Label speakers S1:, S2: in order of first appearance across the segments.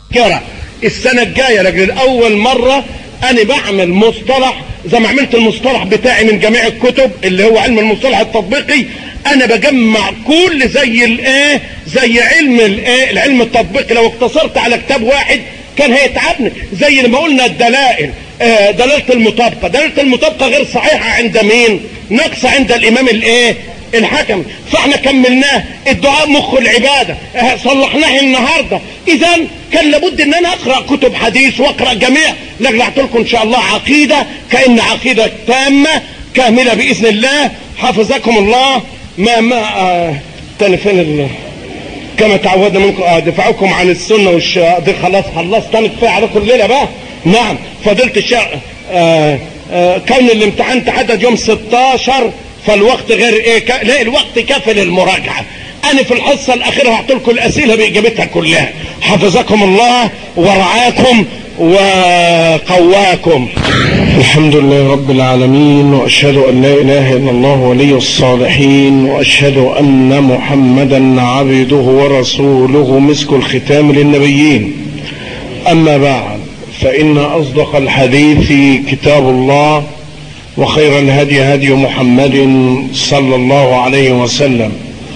S1: كرة السنة الجاية لأجل أول مرة أنا بعمل مصطلح زي ما عملت المصطلح بتاعي من جميع الكتب اللي هو علم المصطلح التطبيقي أنا بجمع كل زي الإيه زي علم الإيه العلم التطبيقي لو اقتصرت على كتاب واحد كان هيتعبني زي لما قلنا الدلائل آه دلالة المطابقة دلالة المطابقة غير صحيحة عند مين ناقصة عند الإمام الإيه الحكم فاحنا كملناه الدعاء مخ العبادة اه صلحناه النهاردة اذا كان لابد ان انا اقرأ كتب حديث واقرأ جميع لجلعت لكم ان شاء الله عقيدة كأن عقيدة تامة كاملة بإذن الله حفظكم الله ما ما آه تاني فين ال... كما تعودنا منكم آه دفاعكم عن السنة والش دي خلاص خلصت انا كفايه عليكم الليلة بقى نعم فضلت الشيخ آه آه كون الامتحان تحدد يوم 16 فالوقت غير ايه ك... لا الوقت كافي للمراجعة انا في الحصة الاخيرة هعطي لكم الاسئلة باجابتها كلها حفظكم الله ورعاكم وقواكم
S2: الحمد لله رب العالمين واشهد ان لا اله الا الله ولي الصالحين واشهد ان محمدا عبده ورسوله مسك الختام للنبيين اما بعد فان اصدق الحديث كتاب الله وخير الهدي هدي محمد صلى الله عليه وسلم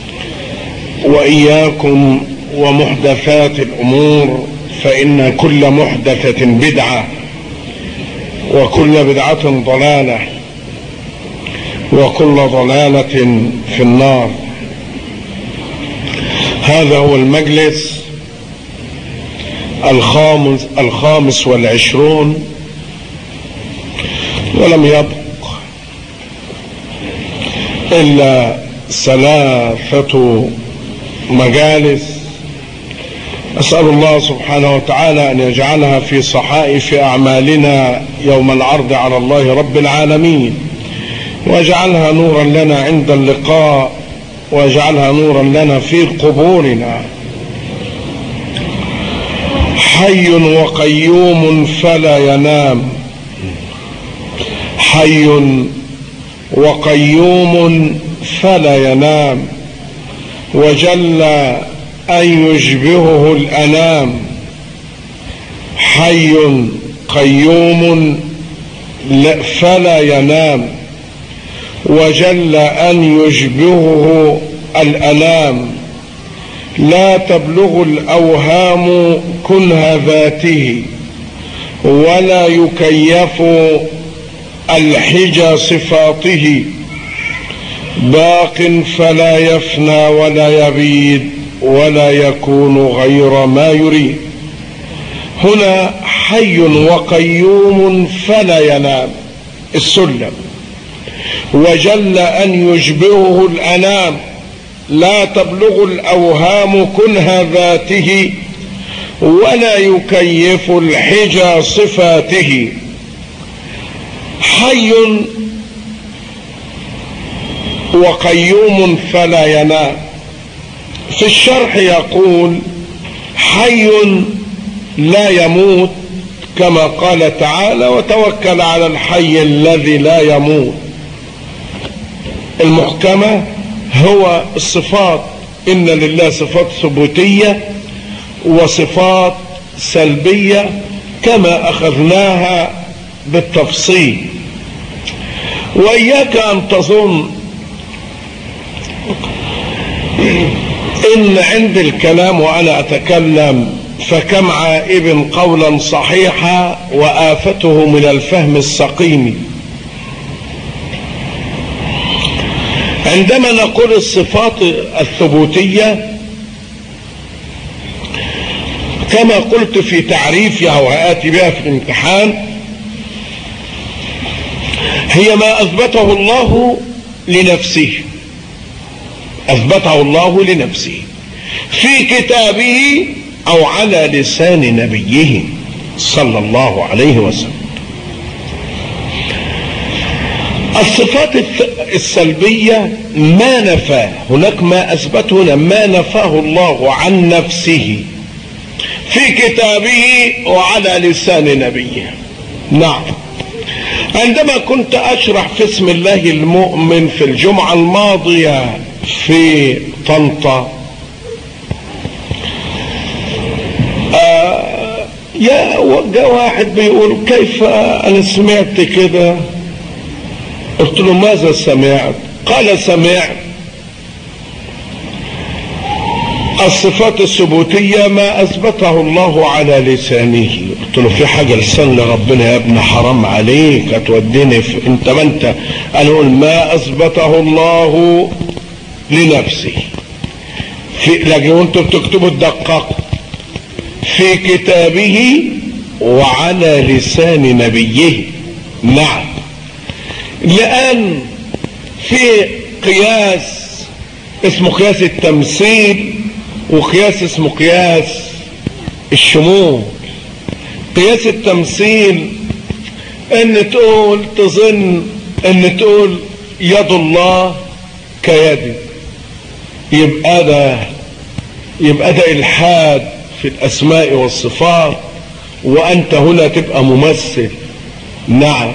S2: واياكم ومحدثات الامور فان كل محدثه بدعه وكل بدعه ضلاله وكل ضلاله في النار هذا هو المجلس الخامس الخامس والعشرون ولم يبق إلا ثلاثة مجالس أسأل الله سبحانه وتعالى أن يجعلها في صحائف أعمالنا يوم العرض على الله رب العالمين واجعلها نورا لنا عند اللقاء واجعلها نورا لنا في قبورنا حي وقيوم فلا ينام حي وقيوم فلا ينام وجل أن يشبهه الأنام حي قيوم فلا ينام وجل أن يشبهه الأنام لا تبلغ الأوهام كنه ذاته ولا يكيف الحجى صفاته باق فلا يفنى ولا يبيد ولا يكون غير ما يريد هنا حي وقيوم فلا ينام السلم وجل ان يشبهه الانام لا تبلغ الاوهام كنه ذاته ولا يكيف الحجى صفاته حي وقيوم فلا ينام في الشرح يقول حي لا يموت كما قال تعالى وتوكل على الحي الذي لا يموت المحكمة هو الصفات إن لله صفات ثبوتية وصفات سلبية كما أخذناها بالتفصيل وإياك أن تظن إن عند الكلام وأنا أتكلم فكم عائب قولا صحيحا وآفته من الفهم السقيم عندما نقول الصفات الثبوتية كما قلت في تعريفها وآتي بها في الامتحان هي ما أثبته الله لنفسه أثبته الله لنفسه في كتابه أو على لسان نبيه صلى الله عليه وسلم الصفات السلبية ما نفاه هناك ما أثبته هنا ما نفاه الله عن نفسه في كتابه وعلى لسان نبيه نعم عندما كنت أشرح في اسم الله المؤمن في الجمعة الماضية في طنطا آه يا جاء واحد بيقول كيف انا سمعت كده قلت له ماذا سمعت قال سمعت الصفات الثبوتية ما أثبته الله على لسانه قلت له في حاجة لسان لربنا يا ابن حرام عليك هتوديني في انت ما انت انا اقول ما أثبته الله لنفسه في لكن وانتوا بتكتبوا الدقاق في كتابه وعلى لسان نبيه نعم لأن في قياس اسمه قياس التمثيل وقياس اسمه قياس الشمول قياس التمثيل ان تقول تظن ان تقول يد الله كيدي يبقى ده يبقى ده الحاد في الاسماء والصفات وانت هنا تبقى ممثل نعم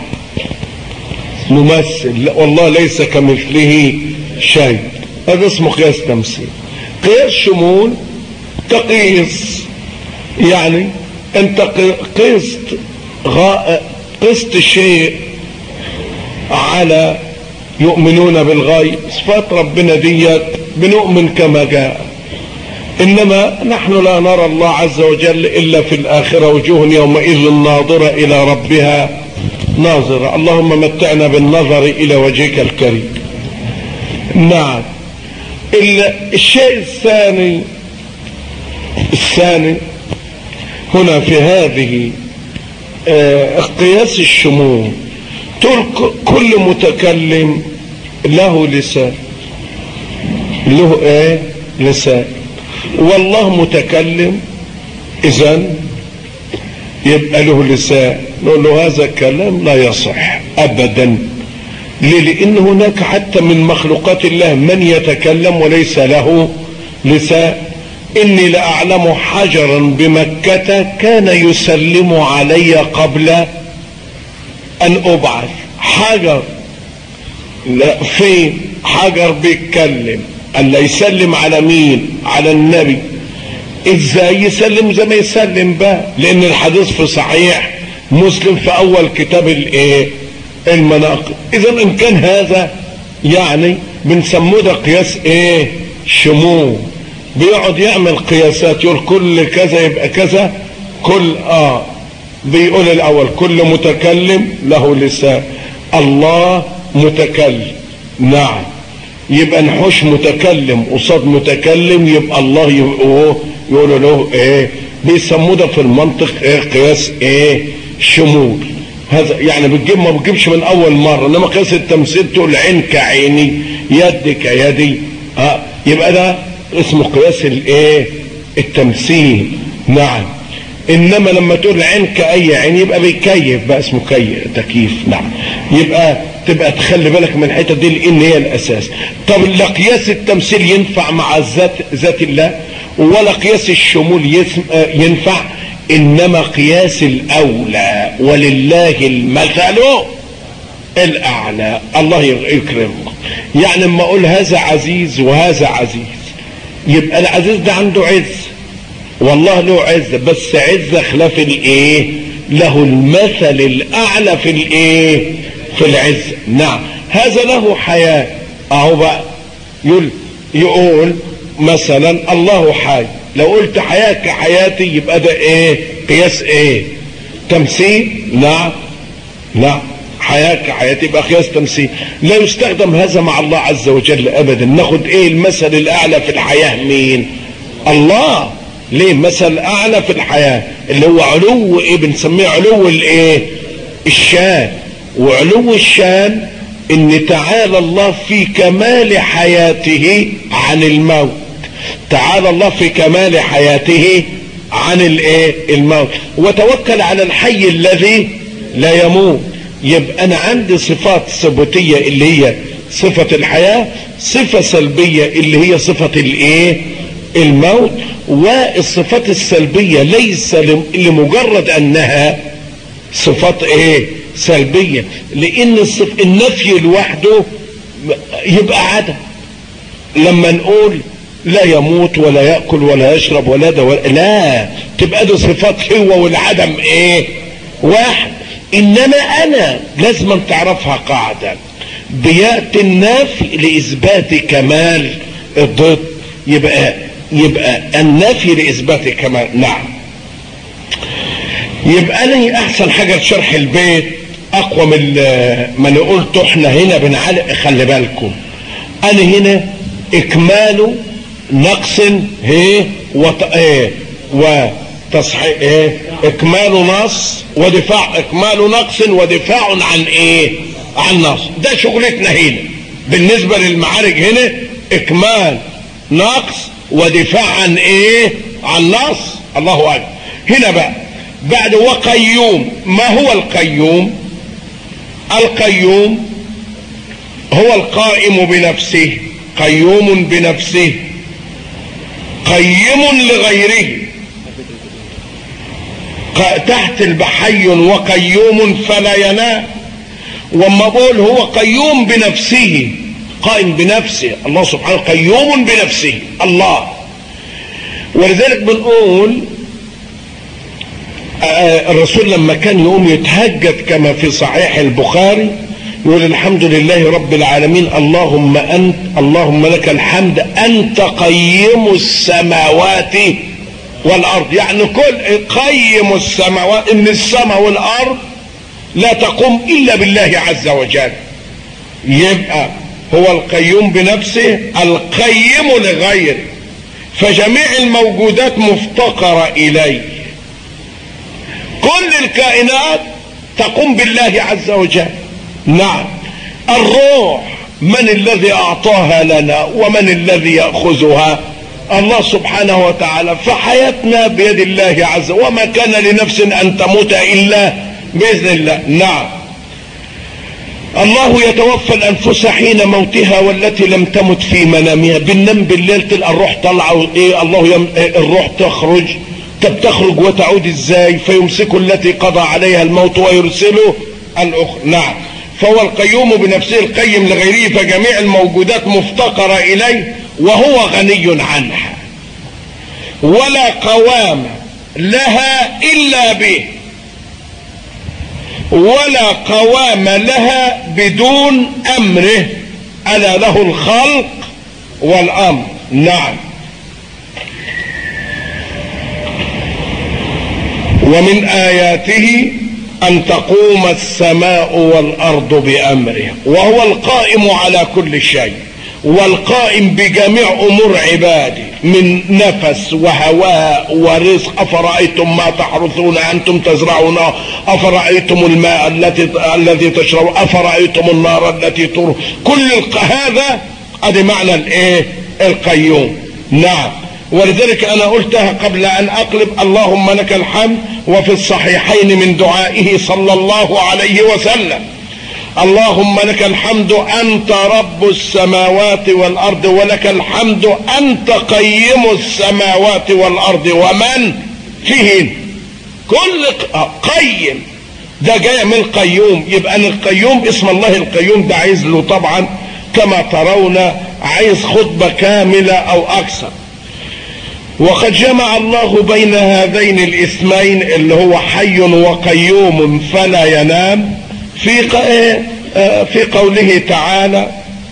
S2: ممثل لا والله ليس كمثله شيء هذا اسمه قياس تمثيل قياس شمول تقيس يعني انت قست قست شيء على يؤمنون بالغيب صفات ربنا ديت بنؤمن كما جاء انما نحن لا نرى الله عز وجل الا في الاخرة وجوه يومئذ ناظرة الى ربها ناظرة اللهم متعنا بالنظر الى وجهك الكريم نعم الشيء الثاني الثاني هنا في هذه اه قياس الشمول تقول كل متكلم له لسان له ايه لسان والله متكلم اذا يبقى له لسان نقول له هذا الكلام لا يصح ابدا ليه لان هناك حتى من مخلوقات الله من يتكلم وليس له لسان اني لاعلم حجرا بمكة كان يسلم علي قبل ان ابعث حجر لا فين حجر بيتكلم الا يسلم على مين على النبي ازاي يسلم زي ما يسلم بقى لان الحديث في صحيح مسلم في اول كتاب الايه المناقب اذا ان كان هذا يعني بنسموه ده قياس ايه شمول بيقعد يعمل قياسات يقول كل كذا يبقى كذا كل اه بيقول الاول كل متكلم له لسان الله متكلم نعم يبقى نحوش متكلم قصاد متكلم يبقى الله يقول له ايه بيسموه ده في المنطق ايه قياس ايه شمول هذا يعني بتجيب ما بتجيبش من اول مره انما قياس التمثيل تقول عين كعيني يد كيدي اه يبقى ده اسمه قياس الايه التمثيل نعم انما لما تقول عين كاي عين يبقى بيكيف بقى اسمه كي تكييف نعم يبقى تبقى تخلي بالك من الحته دي لان هي الاساس طب لا قياس التمثيل ينفع مع الذات ذات الله ولا قياس الشمول ينفع انما قياس الاولى ولله المثل الاعلى الله يكرمه يعني اما اقول هذا عزيز وهذا عزيز يبقى العزيز ده عنده عز والله له عز بس عز خلاف الايه له المثل الاعلى في الايه في العز نعم هذا له حياة اهو بقى يقول يقول مثلا الله حي لو قلت حياة كحياتي يبقى ده ايه قياس ايه تمثيل نعم نعم حياة كحياتي يبقى قياس تمثيل لا يستخدم هذا مع الله عز وجل ابدا ناخد ايه المثل الاعلى في الحياة مين الله ليه مثل اعلى في الحياة اللي هو علو ايه بنسميه علو الايه الشان وعلو الشان ان تعالى الله في كمال حياته عن الموت تعالى الله في كمال حياته عن الايه الموت وتوكل على الحي الذي لا يموت يبقى انا عندي صفات ثبوتيه اللي هي صفه الحياه صفه سلبيه اللي هي صفه الايه الموت والصفات السلبيه ليس لمجرد انها صفات ايه سلبيه لان الصف النفي لوحده يبقى عدم لما نقول لا يموت ولا يأكل ولا يشرب ولا ده ولا لا تبقى دي صفات هو والعدم ايه واحد انما انا لازم تعرفها قاعدة بيأتي النفي لإثبات كمال الضد يبقى يبقى النفي لإثبات كمال نعم يبقى أنا أحسن حاجة لشرح البيت أقوى من ما أنا قلت إحنا هنا بنعلق خلي بالكم أنا هنا إكمال نقص هي وط... إيه وتصحيح إيه إكمال نص ودفاع إكمال نقص ودفاع عن إيه عن نص ده شغلتنا هنا بالنسبة للمعارج هنا إكمال نقص ودفاع عن إيه عن نص الله أكبر هنا بقى بعد وقيوم ما هو القيوم القيوم هو القائم بنفسه قيوم بنفسه قيم لغيره تحت البحي وقيوم فلا ينام وما بقول هو قيوم بنفسه قائم بنفسه الله سبحانه قيوم بنفسه الله ولذلك بنقول الرسول لما كان يقوم يتهجد كما في صحيح البخاري يقول الحمد لله رب العالمين اللهم أنت اللهم لك الحمد أنت قيم السماوات والأرض يعني كل قيم السماوات إن السماء والأرض لا تقوم إلا بالله عز وجل يبقى هو القيوم بنفسه القيم لغيره فجميع الموجودات مفتقرة إليه كل الكائنات تقوم بالله عز وجل نعم الروح من الذي اعطاها لنا ومن الذي ياخذها الله سبحانه وتعالى فحياتنا بيد الله عز وجل وما كان لنفس ان تموت الا باذن الله نعم الله يتوفى الانفس حين موتها والتي لم تمت في منامها بننام بالليل تلقى الروح طالعه ايه الله يم... الروح تخرج طب تخرج وتعود ازاي فيمسك التي قضى عليها الموت ويرسله الاخرى نعم فهو القيوم بنفسه القيم لغيره فجميع الموجودات مفتقرة اليه وهو غني عنها ولا قوام لها الا به ولا قوام لها بدون امره الا له الخلق والامر نعم ومن اياته ان تقوم السماء والارض بامره وهو القائم على كل شيء والقائم بجميع امور عباده من نفس وهواء ورزق افرايتم ما تحرثون انتم تزرعونه افرايتم الماء التي الذي تشرب افرايتم النار التي تر كل هذا ادي معنى الايه القيوم نعم ولذلك انا قلتها قبل ان اقلب اللهم لك الحمد وفي الصحيحين من دعائه صلى الله عليه وسلم اللهم لك الحمد انت رب السماوات والارض ولك الحمد انت قيم السماوات والارض ومن فيهن كل قيم ده جاي من قيوم يبقى القيوم اسم الله القيوم ده عايز له طبعا كما ترون عايز خطبة كاملة او اكثر وقد جمع الله بين هذين الاسمين اللي هو حي وقيوم فلا ينام في في قوله تعالى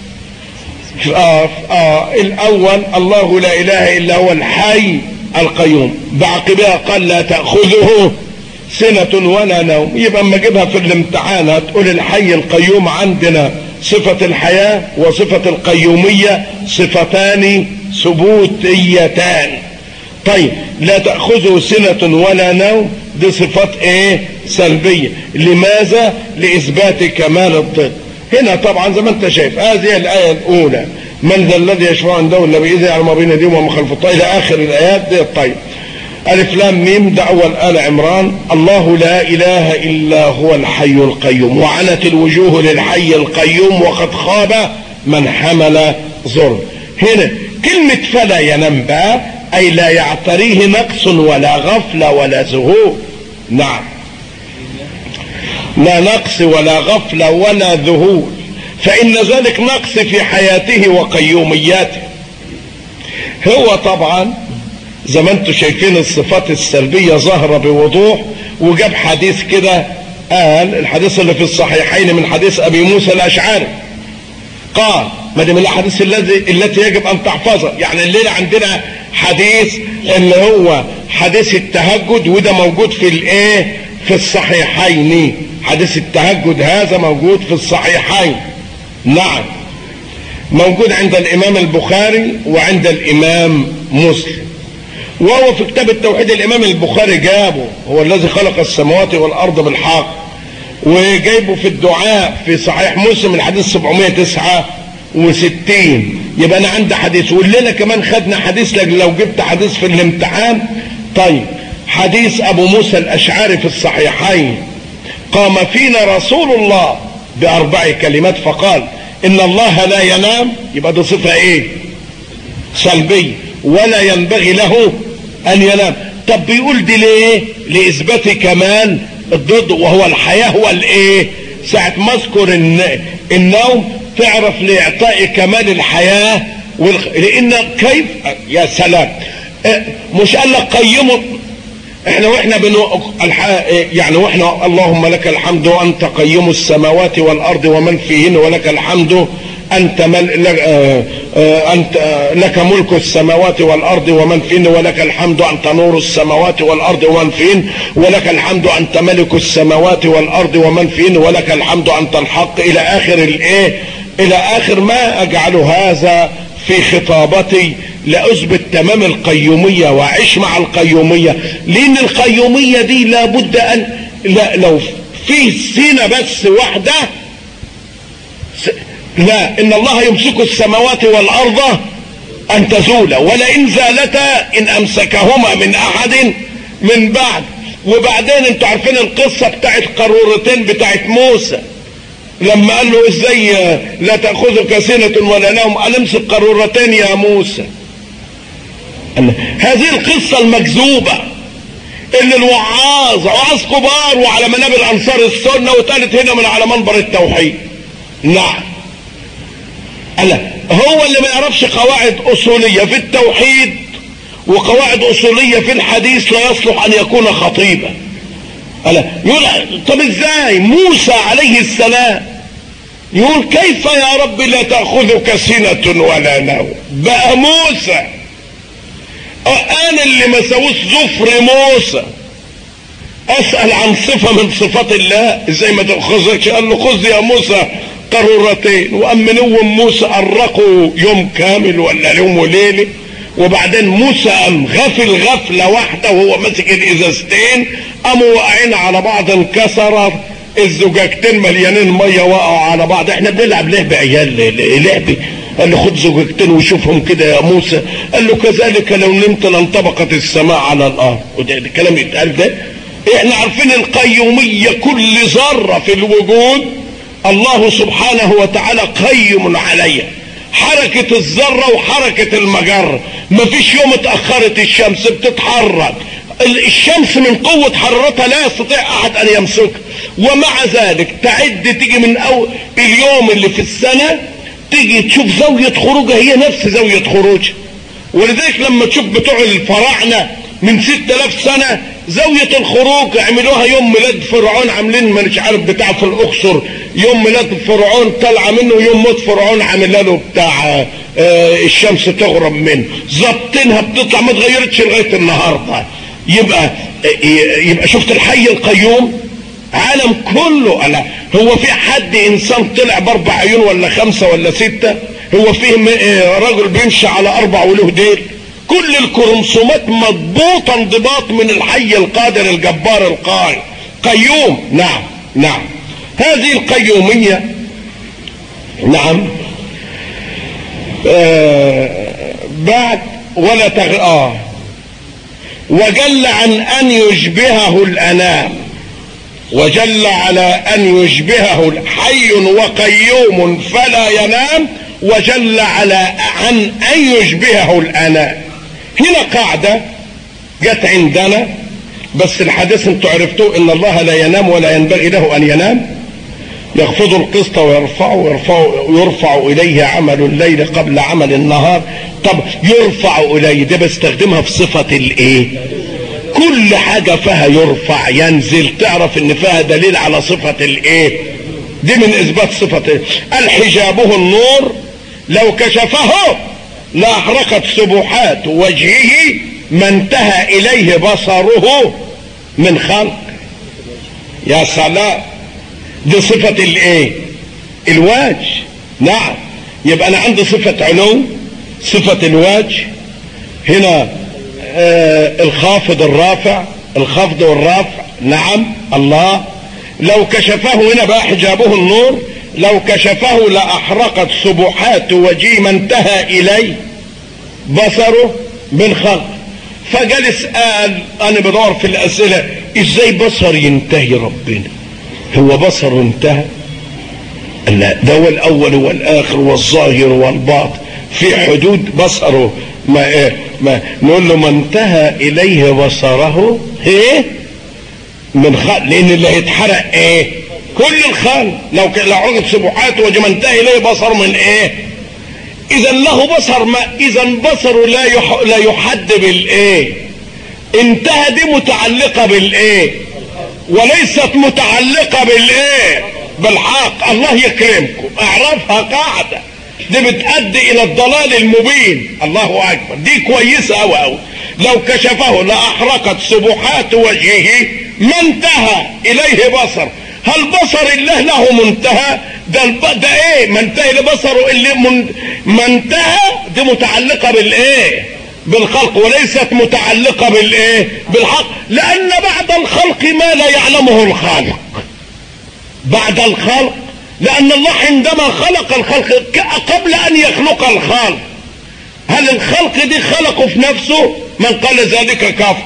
S2: آه آه الاول الله لا اله الا هو الحي القيوم بعقبها قال لا تاخذه سنة ولا نوم يبقى اما اجيبها في الامتحان هتقول الحي القيوم عندنا صفة الحياة وصفة القيومية صفتان ثبوتيتان طيب لا تأخذه سنة ولا نوم دي صفات ايه سلبية لماذا لإثبات كمال الضد هنا طبعا زي ما انت شايف هذه الآية الأولى من ذا الذي يشفع عنده إلا بإذن يعلم ما بين يديهم وما خلفه إلى آخر الآيات دي طيب ألف لام ميم ده أول آل عمران الله لا إله إلا هو الحي القيوم وعنت الوجوه للحي القيوم وقد خاب من حمل ظلم هنا كلمة فلا ينام بقى أي لا يعتريه نقص ولا غفلة ولا ذهول نعم لا نقص ولا غفلة ولا ذهول فإن ذلك نقص في حياته وقيومياته هو طبعا زي ما انتم شايفين الصفات السلبية ظاهرة بوضوح وجاب حديث كده قال الحديث اللي في الصحيحين من حديث ابي موسى الاشعري قال ما دي من الاحاديث الذي التي يجب ان تحفظها يعني الليله عندنا حديث اللي هو حديث التهجد وده موجود في الايه في الصحيحين حديث التهجد هذا موجود في الصحيحين نعم موجود عند الامام البخاري وعند الامام مسلم وهو في كتاب التوحيد الامام البخاري جابه هو الذي خلق السماوات والارض بالحق وجايبه في الدعاء في صحيح مسلم الحديث 769 يبقى انا عندي حديث والليله كمان خدنا حديث لو جبت حديث في الامتحان طيب حديث ابو موسى الاشعري في الصحيحين قام فينا رسول الله باربع كلمات فقال ان الله لا ينام يبقى دي صفه ايه سلبيه ولا ينبغي له ان ينام طب بيقول دي ليه لاثبات كمال الضد وهو الحياة هو الايه ساعة ما اذكر النوم تعرف لاعطاء كمال الحياة والخ... لان كيف يا سلام مش قال لك قيموا احنا واحنا بنو... الح... يعني واحنا اللهم لك الحمد وانت قيم السماوات والارض ومن فيهن ولك الحمد أنت مل... لك... آه... آه... أنت آه... لك ملك السماوات والأرض ومن فين ولك الحمد أنت نور السماوات والأرض ومن فين ولك الحمد أنت ملك السماوات والأرض ومن فين ولك الحمد أنت الحق إلى آخر الإيه إلى آخر ما أجعل هذا في خطابتي لأثبت تمام القيومية وأعيش مع القيومية لأن القيومية دي لابد أن لا لو في سنة بس واحدة لا ان الله يمسك السماوات والارض ان تزولا ولئن زالتا ان امسكهما من احد من بعد وبعدين انتوا عارفين القصة بتاعت قارورتين بتاعت موسى لما قال له ازاي لا تأخذك سنة ولا نوم قال امسك قارورتين يا موسى هذه القصة المكذوبة اللي الوعاظ وعاظ كبار وعلى منابر انصار السنة واتقالت هنا من على منبر التوحيد نعم ألا هو اللي ما يعرفش قواعد أصولية في التوحيد وقواعد أصولية في الحديث لا يصلح أن يكون خطيبا ألا يقول طب إزاي موسى عليه السلام يقول كيف يا رب لا تأخذك سنة ولا نوم بقى موسى أنا اللي ما سويش ظفر موسى أسأل عن صفة من صفات الله إزاي ما تأخذكش قال له خذ يا موسى قارورتين وأم نوم موسى أرقوا يوم كامل ولا يوم وليلة وبعدين موسى قام غفل غفلة واحدة وهو ماسك الإزازتين قاموا واقعين على بعض انكسر الزجاجتين مليانين مية وقعوا على بعض احنا بنلعب لعبة عيال لعبة قال له خد زجاجتين وشوفهم كده يا موسى قال له كذلك لو نمت لانطبقت السماء على الارض وده الكلام يتقال ده احنا عارفين القيومية كل ذرة في الوجود الله سبحانه وتعالى قيم عليها حركة الذرة وحركة المجرة مفيش يوم اتأخرت الشمس بتتحرك الشمس من قوة حرارتها لا يستطيع احد ان يمسكها ومع ذلك تعد تيجي من أول اليوم اللي في السنة تيجي تشوف زاوية خروجها هي نفس زاوية خروجها ولذلك لما تشوف بتوع الفراعنة من 6000 سنة زاوية الخروج عملوها يوم ميلاد فرعون عاملين ما مش عارف بتاع في الاقصر يوم ميلاد فرعون طلع منه يوم موت فرعون عامل له بتاع آه الشمس تغرب منه ظابطينها بتطلع ما اتغيرتش لغايه النهارده يبقى يبقى شفت الحي القيوم عالم كله ألا هو في حد انسان طلع باربع عيون ولا خمسة ولا ستة هو فيه رجل بيمشي على اربع وله ديل كل الكروموسومات مضبوطة انضباط من الحي القادر الجبار القائم قيوم نعم نعم هذه القيومية نعم آه بعد ولا تغ... آه وجل عن ان يشبهه الانام وجل على ان يشبهه حي وقيوم فلا ينام وجل على عن ان يشبهه الانام هنا قاعدة جت عندنا بس الحديث انتوا عرفتوه ان الله لا ينام ولا ينبغي له ان ينام يخفض القسط ويرفعه ويرفع, ويرفع إليه عمل الليل قبل عمل النهار طب يرفع إليه ده بستخدمها في صفة الإيه كل حاجة فيها يرفع ينزل تعرف ان فيها دليل على صفة الايه دي من اثبات صفة إيه؟ الحجابه النور لو كشفه لاحرقت سبحات وجهه ما انتهى اليه بصره من خلق يا سلام دي صفة الايه الوجه نعم يبقى انا عندي صفة علو صفة الوجه هنا آه الخافض الرافع الخفض والرافع نعم الله لو كشفه هنا بقى حجابه النور لو كشفه لأحرقت سبحات وجيه ما انتهى إليه بصره من خلق فجلس قال أنا بدور في الأسئلة إزاي بصر ينتهي ربنا هو بصره انتهى لا ده هو الأول والآخر والظاهر والباطن في حدود بصره ما إيه ما نقول له ما انتهى إليه بصره إيه من خلق لأن اللي هيتحرق إيه كل الخلق لو لو عرض سبحات وجه ما انتهى إليه بصر من إيه إذا له بصر ما إذا بصره لا يح لا يحد بالإيه انتهى دي متعلقة بالإيه وليست متعلقة بالإيه بالحق الله يكرمكم اعرفها قاعدة دي بتؤدي الى الضلال المبين الله اكبر دي كويسة اوي اوي لو كشفه لاحرقت سبحات وجهه ما انتهى اليه بصر هل بصر الله له منتهى ده الب... ده ايه ما انتهى لبصره اللي من... ما انتهى دي متعلقة بالايه بالخلق وليست متعلقة بالايه بالحق لان بعد الخلق ما لا يعلمه الخالق بعد الخلق لأن الله عندما خلق الخلق قبل أن يخلق الخلق هل الخلق دي خلقه في نفسه من قال ذلك كفر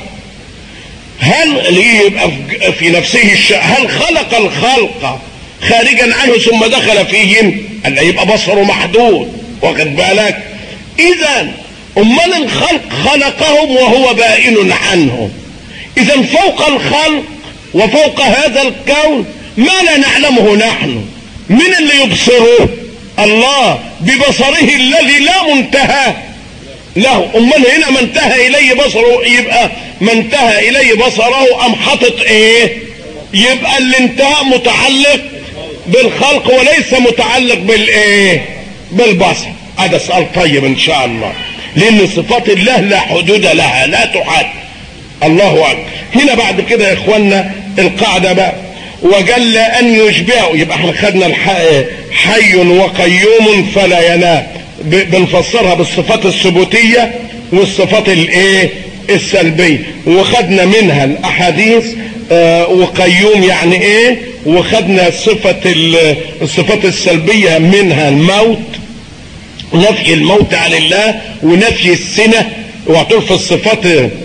S2: هل يبقى في نفسه الش... هل خلق الخلق خارجا عنه ثم دخل فيهم قال يبقى بصره محدود واخد بالك اذا امال الخلق خلقهم وهو بائن عنهم اذا فوق الخلق وفوق هذا الكون ما لا نعلمه نحن من اللي يبصره الله ببصره الذي لا منتهى له امال هنا ما انتهى اليه بصره يبقى ما انتهى اليه بصره ام حاطط ايه يبقى الانتهاء متعلق بالخلق وليس متعلق بالايه بالبصر هذا سؤال طيب ان شاء الله لان صفات الله لا حدود لها لا تحد الله اكبر هنا بعد كده يا اخوانا القاعده بقى وجل ان يشبعه يبقى احنا خدنا حي وقيوم فلا ينام بنفسرها بالصفات الثبوتية والصفات الايه السلبية وخدنا منها الاحاديث آه وقيوم يعني ايه وخدنا صفة الصفات السلبية منها الموت نفي الموت عن الله ونفي السنة وهتعرف الصفات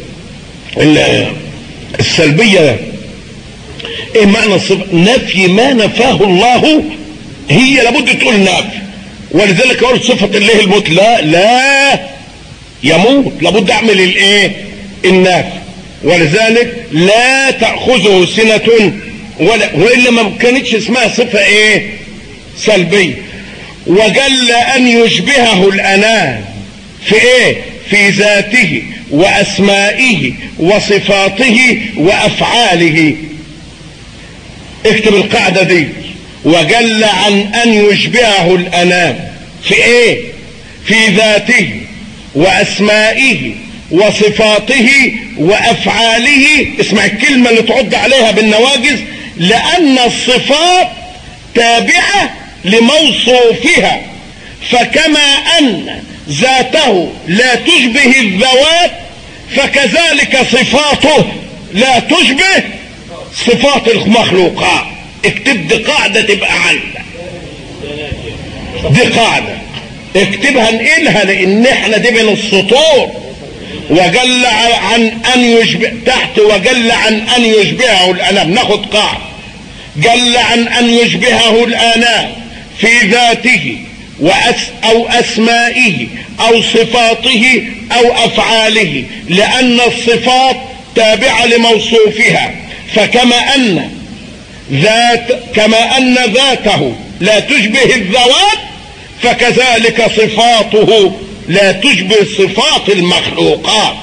S2: السلبية ايه معنى الصفة نفي ما نفاه الله هي لابد تقول نفي ولذلك قلت صفة الله الموت لا لا يموت لابد اعمل الايه النفي ولذلك لا تأخذه سنة ولا وإلا ما كانتش اسمها صفة ايه سلبية وجل ان يشبهه الانام في ايه في ذاته واسمائه وصفاته وافعاله اكتب القاعدة دي وجل عن ان يشبهه الانام في ايه في ذاته واسمائه وصفاته وافعاله اسمع الكلمة اللي تعد عليها بالنواجز لان الصفات تابعة لموصوفها فكما ان ذاته لا تشبه الذوات فكذلك صفاته لا تشبه صفات المخلوقات اكتب دي قاعدة تبقى عندك دي قاعدة اكتبها نقلها لان احنا دي من السطور وجل عن ان يشبه تحت وجل عن ان يشبهه الانام ناخد قاعدة جل عن ان يشبهه الانام في ذاته وأس او اسمائه او صفاته او افعاله لان الصفات تابعة لموصوفها فكما ان
S1: ذات كما ان ذاته لا تشبه الذوات فكذلك صفاته لا تشبه صفات المخلوقات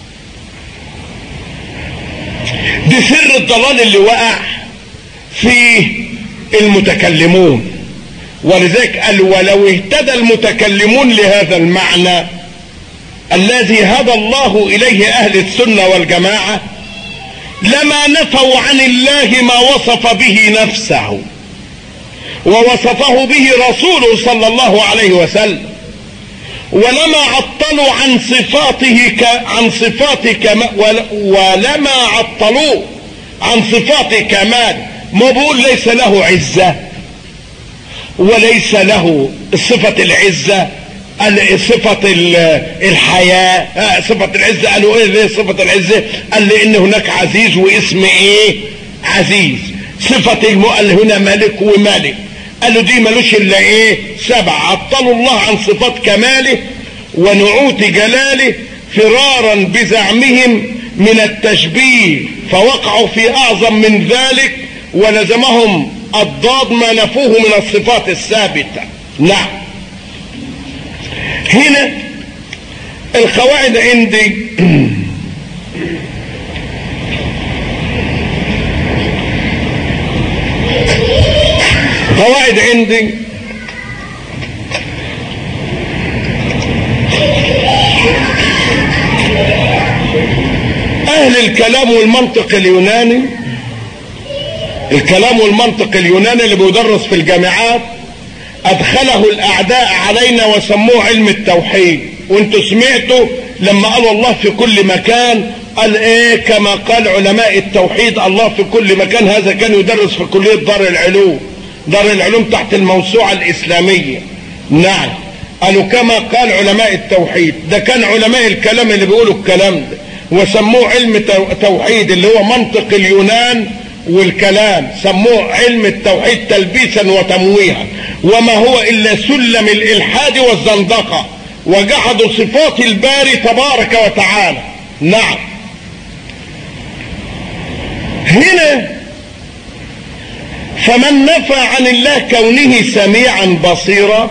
S1: دي سر الضلال اللي وقع فيه المتكلمون ولذلك قال ولو اهتدى المتكلمون لهذا المعنى الذي هدى الله اليه اهل السنه والجماعه لما نفوا عن الله ما وصف به نفسه ووصفه به رسوله صلى الله عليه وسلم ولما عطلوا عن صفاته ك... عن صفات كما ول... ولما عطلوه عن صفات كمال ما بقول ليس له عزة وليس له صفة العزة صفة الحياة صفة العزة قالوا ايه ليه صفة العزة قال لي ان هناك عزيز واسم ايه عزيز صفة الم... قال هنا ملك وملك قالوا دي ملوش الا ايه سبع عطلوا الله عن صفات كماله ونعوت جلاله فرارا بزعمهم من التشبيه فوقعوا في اعظم من ذلك ولزمهم الضاد ما نفوه من الصفات الثابتة نعم هنا القواعد عندي قواعد عندي اهل الكلام والمنطق اليوناني الكلام والمنطق اليوناني اللي بيدرس في الجامعات ادخله الاعداء علينا وسموه علم التوحيد وانتوا سمعتوا لما قالوا الله في كل مكان قال ايه كما قال علماء التوحيد الله في كل مكان هذا كان يدرس في كلية دار العلوم دار العلوم تحت الموسوعة الاسلامية نعم قالوا كما قال علماء التوحيد ده كان علماء الكلام اللي بيقولوا الكلام ده وسموه علم توحيد اللي هو منطق اليونان والكلام سموه علم التوحيد تلبيسا وتمويها وما هو الا سلم الالحاد والزندقه وجحدوا صفات الباري تبارك وتعالى نعم هنا فمن نفى عن الله كونه سميعا بصيرا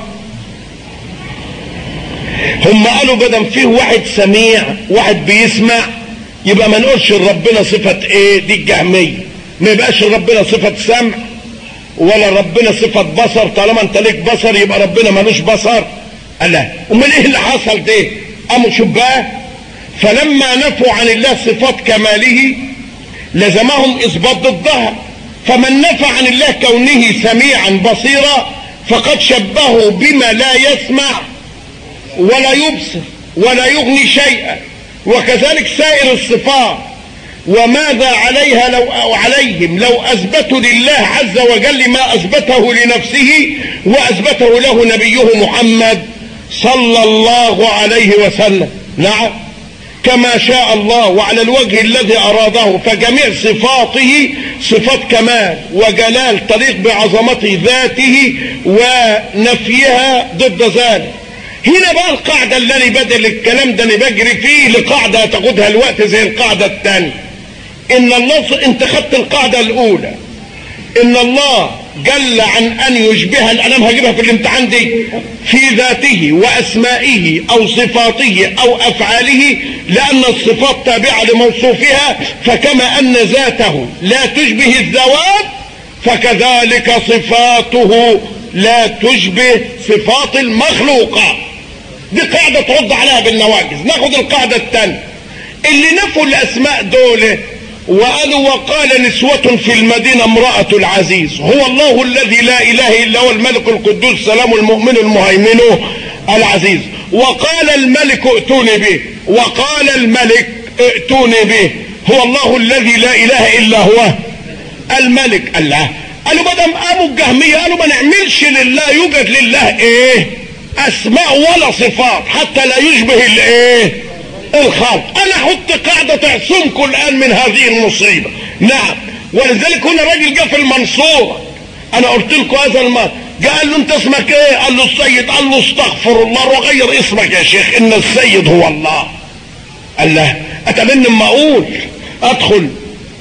S1: هم قالوا بدل فيه واحد سميع واحد بيسمع يبقى ما نقولش لربنا صفة ايه دي الجهمية ما يبقاش لربنا صفة سمع ولا ربنا صفة بصر طالما انت ليك بصر يبقى ربنا ملوش بصر لا امال ايه اللي حصل ده قاموا شباه فلما نفوا عن الله صفات كماله لزمهم اثبات ضدها فمن نفى عن الله كونه سميعا بصيرا فقد شبهه بما لا يسمع ولا يبصر ولا يغني شيئا وكذلك سائر الصفات وماذا عليها لو أو عليهم لو اثبتوا لله عز وجل ما اثبته لنفسه واثبته له نبيه محمد صلى الله عليه وسلم نعم كما شاء الله وعلى الوجه الذي اراده فجميع صفاته صفات كمال وجلال تليق بعظمته ذاته ونفيها ضد ذلك هنا بقى القاعدة اللي انا بدل الكلام ده انا بجري فيه لقاعدة تاخدها الوقت زي القاعدة الثانية ان الله انت خدت القاعدة الاولى ان الله جل عن ان يشبه الانام هجيبها في الامتحان دي في ذاته واسمائه او صفاته او افعاله لان الصفات تابعة لموصوفها فكما ان ذاته لا تشبه الذوات فكذلك صفاته لا تشبه صفات المخلوقات دي قاعدة ترد عليها بالنواجز ناخد القاعدة الثانية اللي نفوا الاسماء دول وقالوا وقال نسوة في المدينة امرأة العزيز هو الله الذي لا اله الا هو الملك القدوس السلام المؤمن المهيمن العزيز وقال الملك ائتوني به وقال الملك ائتوني به هو الله الذي لا اله الا هو الملك الله قالوا بدل قاموا الجهمية قالوا ما نعملش لله يوجد لله ايه اسماء ولا صفات حتى لا يشبه الايه الخلق انا احط قاعدة تعصمكم الان من هذه المصيبة نعم ولذلك هنا راجل جه في المنصورة انا قلت لكم هذا المرة جاء قال له انت اسمك ايه قال له السيد قال له استغفر الله وغير اسمك يا شيخ ان السيد هو الله قال له اتمنى ما اقول ادخل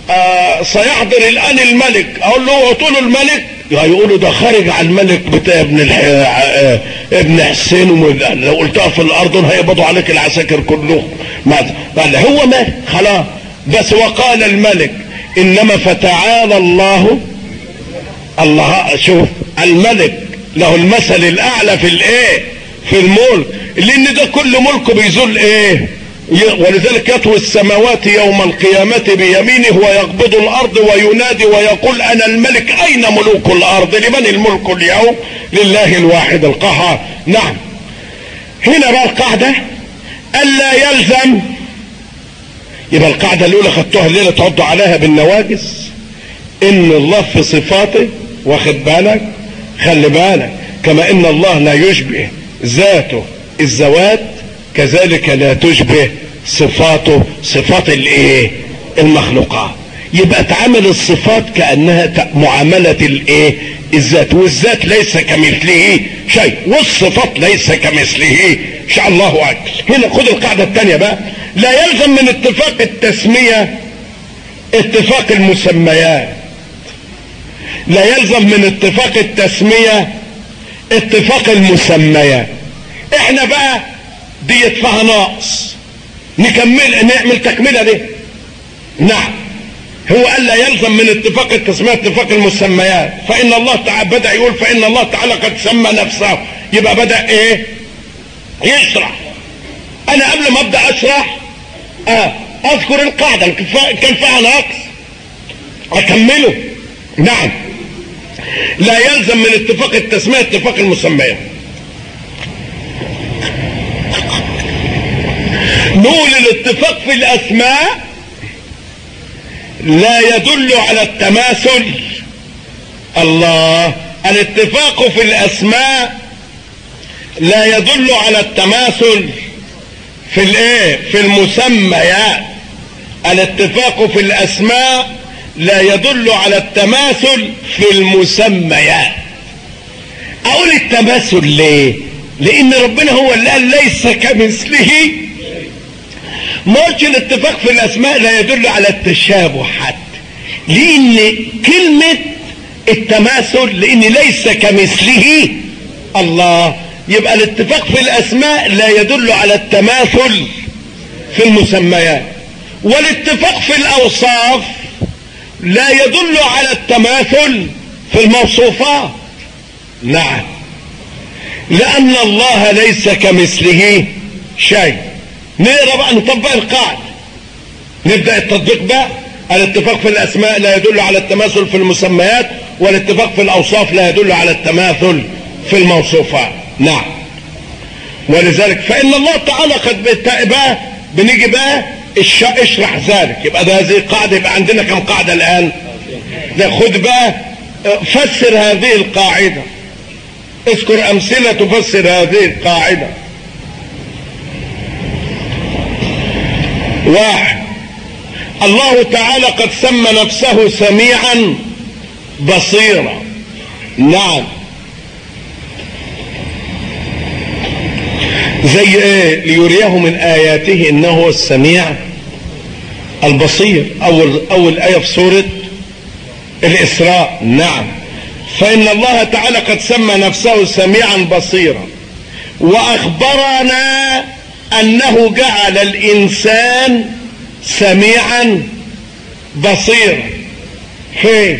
S1: آه سيحضر الان الملك اقول له اعطوا له الملك يقولوا ده خارج على الملك بتاع ابن الح... آه ابن حسين ومد... لو قلتها في الاردن هيقبضوا عليك العساكر كلهم ما قال هو ملك خلاص بس وقال الملك انما فتعالى الله الله شوف الملك له المثل الاعلى في الايه في الملك لان ده كل ملكه بيزول ايه ولذلك يطوي السماوات يوم القيامة بيمينه ويقبض الأرض وينادي ويقول أنا الملك أين ملوك الأرض لمن الملك اليوم لله الواحد القهار نعم هنا بقى القاعدة ألا يلزم يبقى القاعدة الأولى خدتوها الليلة تعضوا عليها بالنواجس إن الله في صفاته واخد بالك خلي بالك كما إن الله لا يشبه ذاته الذوات كذلك لا تشبه صفاته صفات الايه المخلوقات يبقى تعامل الصفات كانها معامله الايه الذات والذات ليس كمثله شيء والصفات ليس كمثله شاء الله اكبر هنا خد القاعده الثانيه بقى لا يلزم من اتفاق التسميه اتفاق المسميات لا يلزم من اتفاق التسميه اتفاق المسميات احنا بقى ديت فيها ناقص نكمل نعمل تكملة دي نعم هو قال لا يلزم من اتفاق التسمية اتفاق المسميات فإن الله تعالى بدأ يقول فإن الله تعالى قد سمى نفسه يبقى بدأ ايه يشرح أنا قبل ما أبدأ أشرح آه أذكر القاعدة كان فيها ناقص أكمله نعم لا يلزم من اتفاق التسمية اتفاق المسميات نقول الاتفاق في الاسماء لا يدل على التماثل الله الاتفاق في الاسماء لا يدل على التماثل في الايه في المسميات الاتفاق في الاسماء لا يدل على التماثل في المسميات اقول التماثل ليه لان ربنا هو اللي قال ليس كمثله ما قلتش الاتفاق في الاسماء لا يدل على التشابه حتى لان كلمة التماثل لان ليس كمثله الله يبقى الاتفاق في الاسماء لا يدل على التماثل في المسميات والاتفاق في الاوصاف لا يدل على التماثل في الموصوفات نعم لان الله ليس كمثله شيء نقرا بقى نطبق القاعده نبدا التطبيق بقى الاتفاق في الاسماء لا يدل على التماثل في المسميات والاتفاق في الاوصاف لا يدل على التماثل في الموصوفات نعم ولذلك فان الله تعالى قد بقى بنيجي بقى اشرح ذلك يبقى ده هذه قاعده يبقى عندنا كم قاعده الان ده خد بقى فسر هذه القاعده اذكر امثله تفسر هذه القاعده واحد الله تعالى قد سمى نفسه سميعا بصيرا نعم زي ايه ليريه من اياته انه هو السميع البصير اول اول ايه في سوره الاسراء نعم فان الله تعالى قد سمى نفسه سميعا بصيرا واخبرنا انه جعل الانسان سميعا بصيرا فين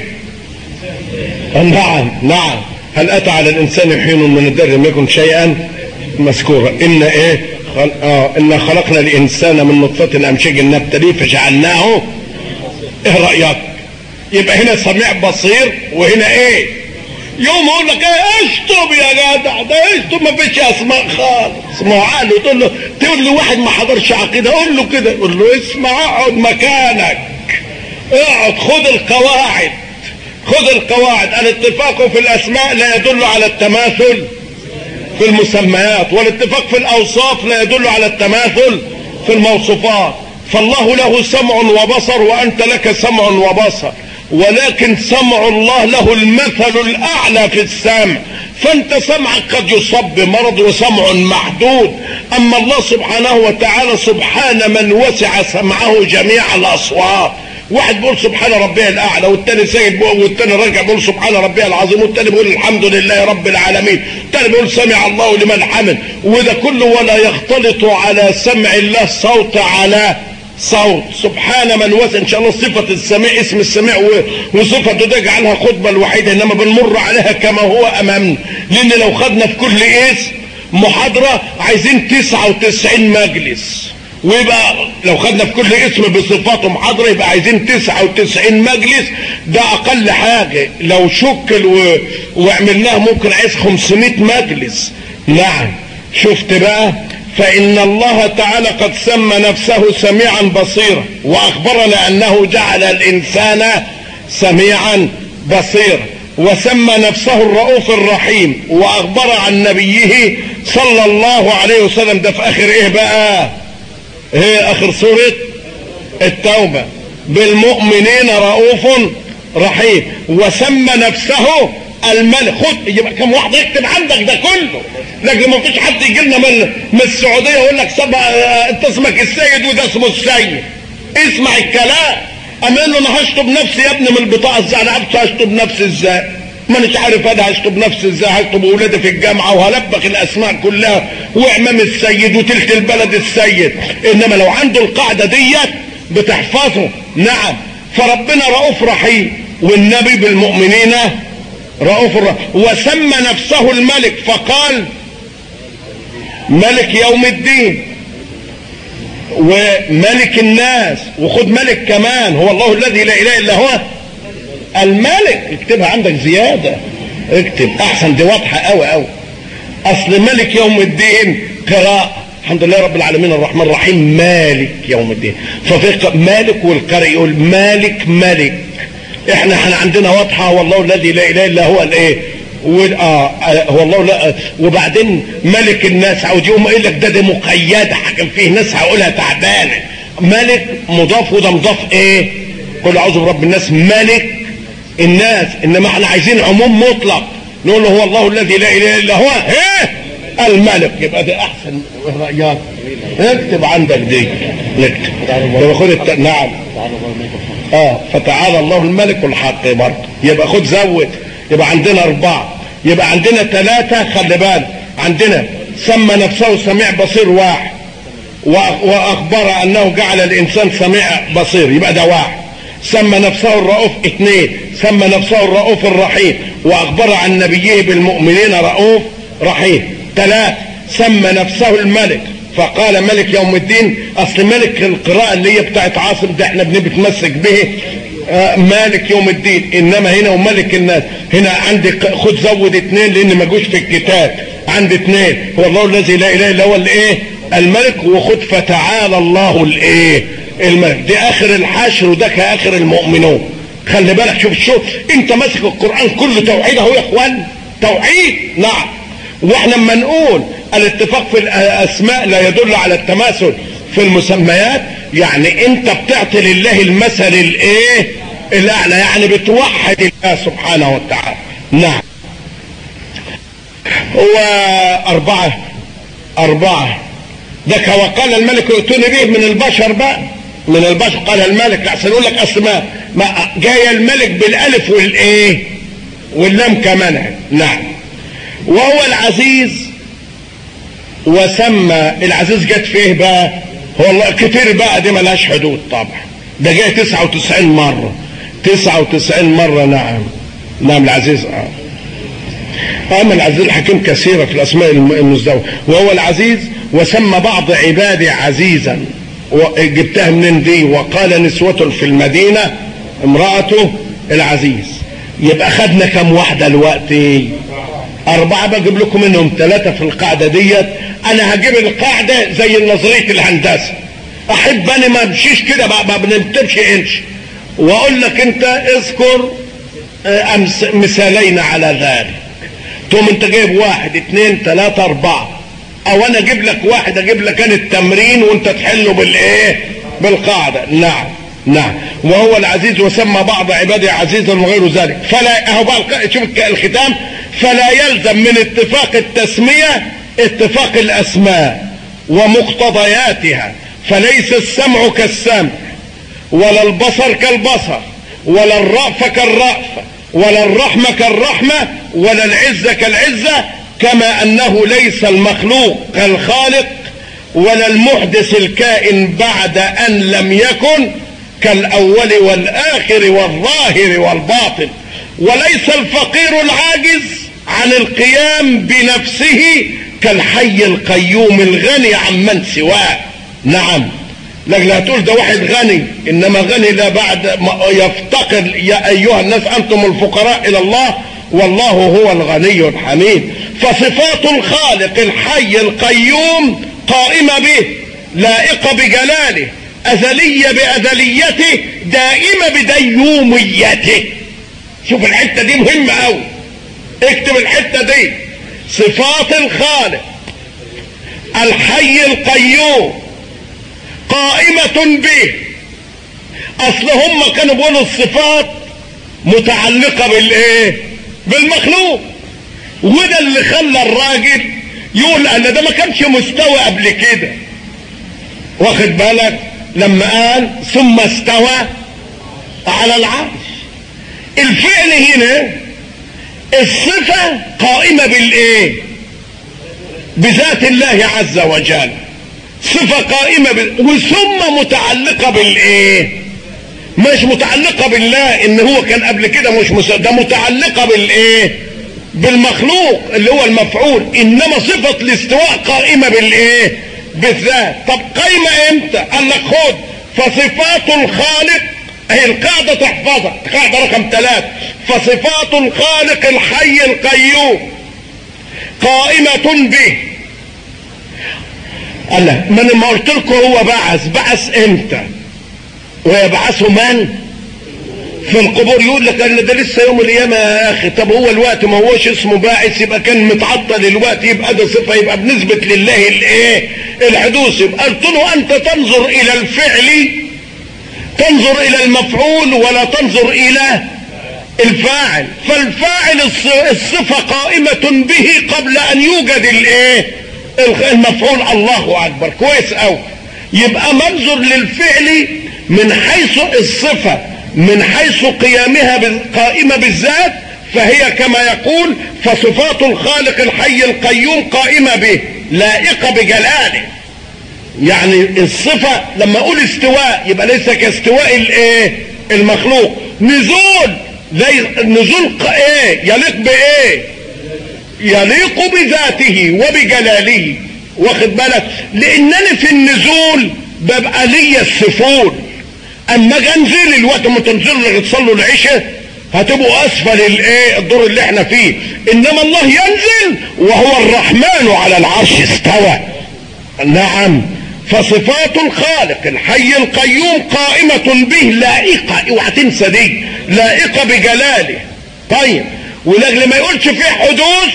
S1: نعم نعم هل اتى على الانسان حين من الدر لم يكن شيئا مذكورا ان ايه خل... آه ان خلقنا الانسان من نطفه امشاج نبتليه فجعلناه ايه رايك يبقى هنا سميع بصير وهنا ايه يوم اقول لك ايه اشطب يا جدع ده اشطب ما فيش اسماء خالص ما هو عقله تقول له تقول له واحد ما حضرش عقيده قول له كده قول له اسمع اقعد مكانك اقعد خد القواعد خد القواعد الاتفاق في الاسماء لا يدل على التماثل في المسميات والاتفاق في الاوصاف لا يدل على التماثل في الموصوفات فالله له سمع وبصر وانت لك سمع وبصر ولكن سمع الله له المثل الاعلى في السمع فانت سمعك قد يصاب بمرض وسمع محدود اما الله سبحانه وتعالى سبحان من وسع سمعه جميع الاصوات واحد بيقول سبحان ربي الاعلى والتاني سيد بيقول والتاني راجع بيقول سبحان ربي العظيم والتاني بيقول الحمد لله رب العالمين التاني بيقول سمع الله لمن حمد وده كله ولا يختلط على سمع الله صوت على صوت سبحان من وسع ان شاء الله صفة السميع اسم السميع وصفته ده اجعلها خطبة الوحيدة انما بنمر عليها كما هو امامنا لان لو خدنا في كل اسم محاضرة عايزين 99 مجلس ويبقى لو خدنا في كل اسم بصفاته محاضرة يبقى عايزين 99 مجلس ده اقل حاجة لو شكل و... وعملناه ممكن عايز 500 مجلس نعم شفت بقى فإن الله تعالى قد سمى نفسه سميعا بصيرا وأخبرنا أنه جعل الإنسان سميعا بصيرا وسمى نفسه الرؤوف الرحيم وأخبر عن نبيه صلى الله عليه وسلم ده في آخر إيه بقى هي آخر سورة التوبة بالمؤمنين رؤوف رحيم وسمى نفسه الملك خد يبقى كم واحد يكتب عندك ده كله لكن ما فيش حد يجي لنا من من السعوديه يقول لك سبع انت اسمك السيد وده اسمه السيد اسمع الكلام اما انه انا هشطب نفسي يا ابني من البطاقه ازاي انا عارف هشطب نفسي ازاي ما اناش عارف انا هشطب نفسي ازاي هشطب اولادي في الجامعه وهلبخ الاسماء كلها وامام السيد وتلت البلد السيد انما لو عنده القاعده ديت بتحفظه نعم فربنا رؤوف رحيم والنبي بالمؤمنين رؤوف الرحيم وسمى نفسه الملك فقال ملك يوم الدين وملك الناس وخد ملك كمان هو الله الذي لا اله الا هو الملك اكتبها عندك زيادة اكتب احسن دي واضحة قوي قوي اصل ملك يوم الدين قراءة الحمد لله رب العالمين الرحمن الرحيم مالك يوم الدين ففي مالك والقارئ يقول مالك ملك احنا احنا عندنا واضحه هو الله الذي لا اله الا هو الايه اه هو الله لا وبعدين ملك الناس عاوز يقوم قايل لك ده دي مقيده حاجه فيه ناس هقولها تعبانه ملك مضاف وده مضاف ايه كل اعوذ برب الناس ملك الناس انما احنا عايزين عموم مطلق نقول له هو الله الذي لا اله الا هو ايه الملك يبقى ده احسن رايات اكتب عندك دي نكتب يبقى خد الت... نعم اه فتعالى الله الملك الحق برضه يبقى خد زود يبقى عندنا اربعه يبقى عندنا ثلاثه خلي بالك عندنا سمى نفسه سميع بصير واحد واخبر انه جعل الانسان سميع بصير يبقى ده واحد سمى نفسه الرؤوف اثنين سمى نفسه الرؤوف الرحيم واخبر عن نبيه بالمؤمنين رؤوف رحيم ثلاث سمى نفسه الملك فقال ملك يوم الدين اصل ملك القراءة اللي هي بتاعت عاصم ده احنا بنتمسك به آه مالك يوم الدين انما هنا وملك الناس هنا عندي خد زود اثنين لان ما جوش في الكتاب عندي اثنين هو الله الذي لا اله الا هو الايه الملك وخد فتعالى الله الايه الملك دي اخر الحشر وده كاخر المؤمنون خلي بالك شوف شوف انت ماسك القران كله توحيد اهو يا اخوان توحيد نعم واحنا لما نقول الاتفاق في الاسماء لا يدل على التماثل في المسميات يعني انت بتعطي لله المثل الايه الاعلى يعني بتوحد الله سبحانه وتعالى نعم هو اربعة اربعة ده وقال الملك ائتوني به من البشر بقى من البشر قال الملك احسن يقول لك اسماء ما جاي الملك بالالف والايه واللام كمان نعم وهو العزيز وسمى العزيز جت فيه بقى هو الله كتير بقى دي ملهاش حدود طبعا ده جاي 99 مرة 99 مرة نعم نعم العزيز اه أما العزيز الحكيم كثيرة في الأسماء المزدوجة وهو العزيز وسمى بعض عباده عزيزا جبتها منين دي وقال نسوة في المدينة امرأته العزيز يبقى خدنا كم واحدة دلوقتي أربعة بجيب لكم منهم ثلاثة في القاعدة ديت أنا هجيب القاعدة زي نظرية الهندسة أحب أنا ما امشيش كده ما بنكتبش إنش وأقول لك أنت اذكر أمس مثالين على ذلك تقوم أنت جايب واحد اثنين ثلاثة أربعة أو أنا أجيب لك واحد أجيب لك أنا التمرين وأنت تحله بالإيه؟ بالقاعدة نعم نعم وهو العزيز وسمى بعض عباده عزيزا وغير ذلك فلا اهو بقى شوف الختام فلا يلزم من اتفاق التسمية اتفاق الاسماء ومقتضياتها فليس السمع كالسمع ولا البصر كالبصر ولا الرأفة كالرأفة ولا الرحمة كالرحمة ولا العزة كالعزة كما أنه ليس المخلوق كالخالق ولا المحدث الكائن بعد أن لم يكن كالأول والآخر والظاهر والباطن وليس الفقير العاجز عن القيام بنفسه كالحي القيوم الغني عمن سواه نعم لكن لا تقول ده واحد غني انما غني ده بعد ما يفتقر يا ايها الناس انتم الفقراء الى الله والله هو الغني الحميد فصفات الخالق الحي القيوم قائمة به لائقة بجلاله أزلية بأزليته دائمة بديوميته شوف الحتة دي مهمة أوي اكتب الحتة دي صفات الخالق الحي القيوم قائمة به اصل هم كانوا بيقولوا الصفات متعلقة بالايه بالمخلوق وده اللي خلى الراجل يقول ان ده ما كانش مستوى قبل كده واخد بالك لما قال ثم استوى على العرش الفعل هنا الصفة قائمة بالايه بذات الله عز وجل صفة قائمة بال... وثم متعلقة بالايه مش متعلقة بالله ان هو كان قبل كده مش مس... ده متعلقة بالايه بالمخلوق اللي هو المفعول انما صفة الاستواء قائمة بالايه بالذات طب قايمة امتى قال لك خد فصفات الخالق هي القاعدة تحفظها قاعدة رقم ثلاثة فصفات الخالق الحي القيوم قائمة به قال لك ما انا ما قلت لكم هو بعث بعث امتى ويبعثه من في القبور يقول لك ان ده لسه يوم القيامه يا اخي طب هو الوقت ما هوش اسمه باعث يبقى كان متعطل الوقت يبقى ده صفه يبقى بنسبه لله الايه الحدوث يبقى قلت له انت تنظر الى الفعل تنظر الى المفعول ولا تنظر الى الفاعل فالفاعل الصفه قائمه به قبل ان يوجد الايه المفعول الله اكبر كويس قوي يبقى منظر للفعل من حيث الصفة من حيث قيامها قائمة بالذات فهي كما يقول فصفات الخالق الحي القيوم قائمة به لائقة بجلاله يعني الصفة لما اقول استواء يبقى ليس كاستواء الايه المخلوق نزول نزول ايه يليق بايه يليق بذاته وبجلاله واخد بالك لانني في النزول ببقى ليا السفول اما اجي انزل الوقت ما تنزلوا اللي تصلوا العشاء هتبقوا اسفل الايه الدور اللي احنا فيه انما الله ينزل وهو الرحمن على العرش استوى نعم فصفات الخالق الحي القيوم قائمة به لائقة اوعى تنسى دي لائقة بجلاله طيب ولاجل ما يقولش فيه حدوث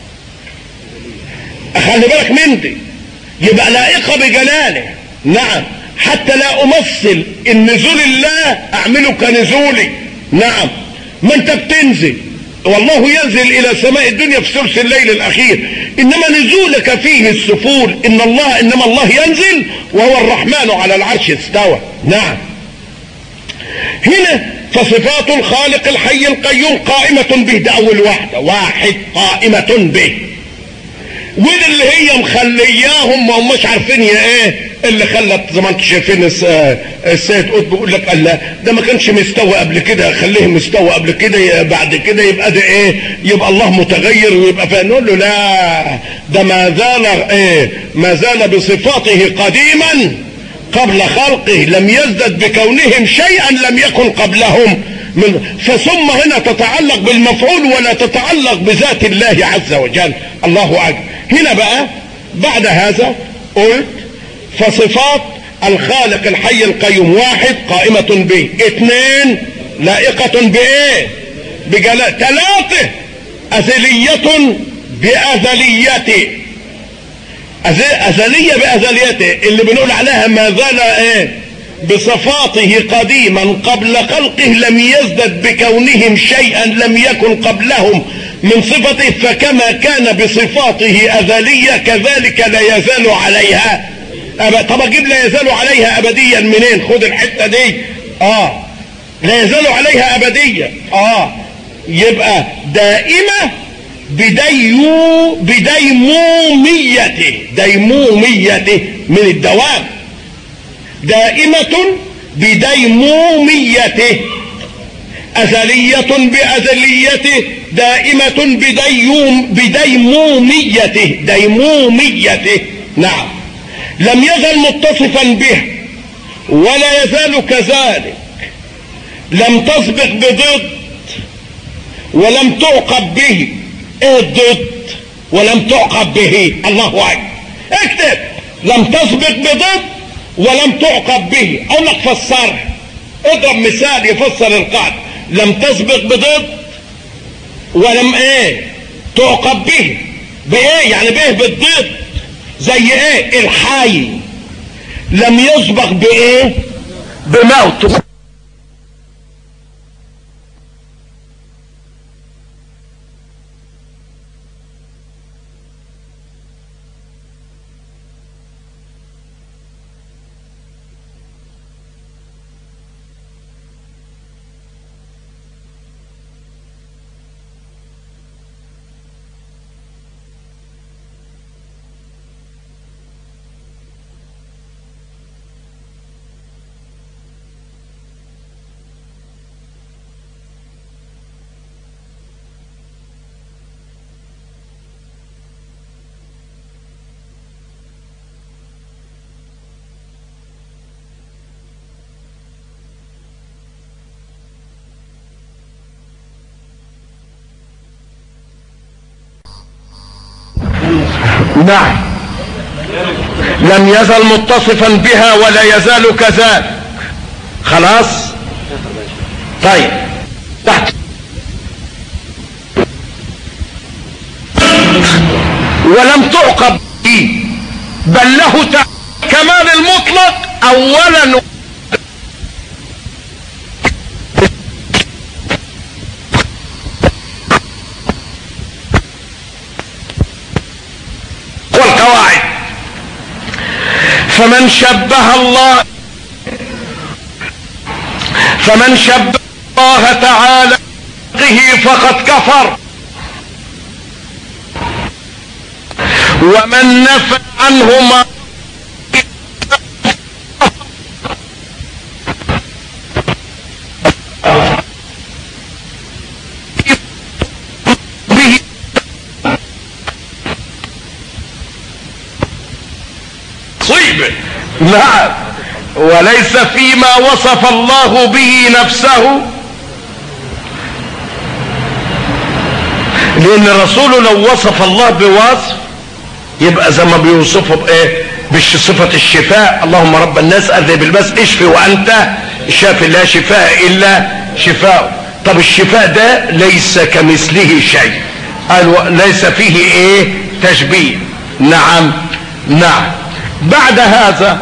S1: خلي بالك من دي يبقى لائقة بجلاله نعم حتى لا امثل النزول الله اعمله كنزولي نعم ما انت بتنزل والله ينزل الى سماء الدنيا في ثلث الليل الاخير انما نزولك فيه السفول ان الله انما الله ينزل وهو الرحمن على العرش استوى نعم هنا فصفات الخالق الحي القيوم قائمة به ده اول واحدة واحد قائمة به ودي اللي هي مخلياهم ما هماش عارفين هي ايه اللي خلت زي ما انتم شايفين السيد قطب بيقول لك قال لا ده ما كانش مستوى قبل كده خليه مستوى قبل كده بعد كده يبقى ده ايه يبقى الله متغير ويبقى فنقول له لا ده ما زال ايه ما زال بصفاته قديما قبل خلقه لم يزدد بكونهم شيئا لم يكن قبلهم من فثم هنا تتعلق بالمفعول ولا تتعلق بذات الله عز وجل الله اكبر هنا بقى بعد هذا قلت فصفات الخالق الحي القيوم واحد قائمة به اثنين لائقة بايه بجلال ثلاثة أزلية بأزليته أزلية بأزليته اللي بنقول عليها ما زال ايه بصفاته قديما قبل خلقه لم يزدد بكونهم شيئا لم يكن قبلهم من صفته فكما كان بصفاته أزلية كذلك لا يزال عليها أب... طب اجيب لا يزال عليها ابديا منين خد الحته دي اه لا يزال عليها ابدية اه يبقى دائمة بديو بديموميته ديموميته من الدوام دائمة بديموميته أزلية بأزليته دائمة بديوم بديموميته ديموميته نعم لم يزل متصفا به ولا يزال كذلك لم تسبق بضد ولم تعقب به ايه الضد ولم تعقب به الله اكبر اكتب لم تسبق بضد ولم تعقب به اقول لك فسرها اضرب مثال يفسر القاعده لم تسبق بضد ولم ايه تعقب به بايه يعني به بالضد زي ايه الحي لم يسبق بايه بموت نعم لم يزل متصفا بها ولا يزال كذلك خلاص طيب تحت ولم تعقب به بل له كمال المطلق اولا والقواعد فمن شبه الله فمن شبه الله تعالى فقد كفر ومن نفى عنه ما به صيبه نعم وليس فيما وصف الله به نفسه لان الرسول لو وصف الله بوصف يبقى زي ما بيوصفه بايه بصفة الشفاء اللهم رب الناس اذهب الباس اشفي وانت شافي لا شفاء الا شفاء طب الشفاء ده ليس كمثله شيء قال ليس فيه ايه تشبيه نعم نعم بعد هذا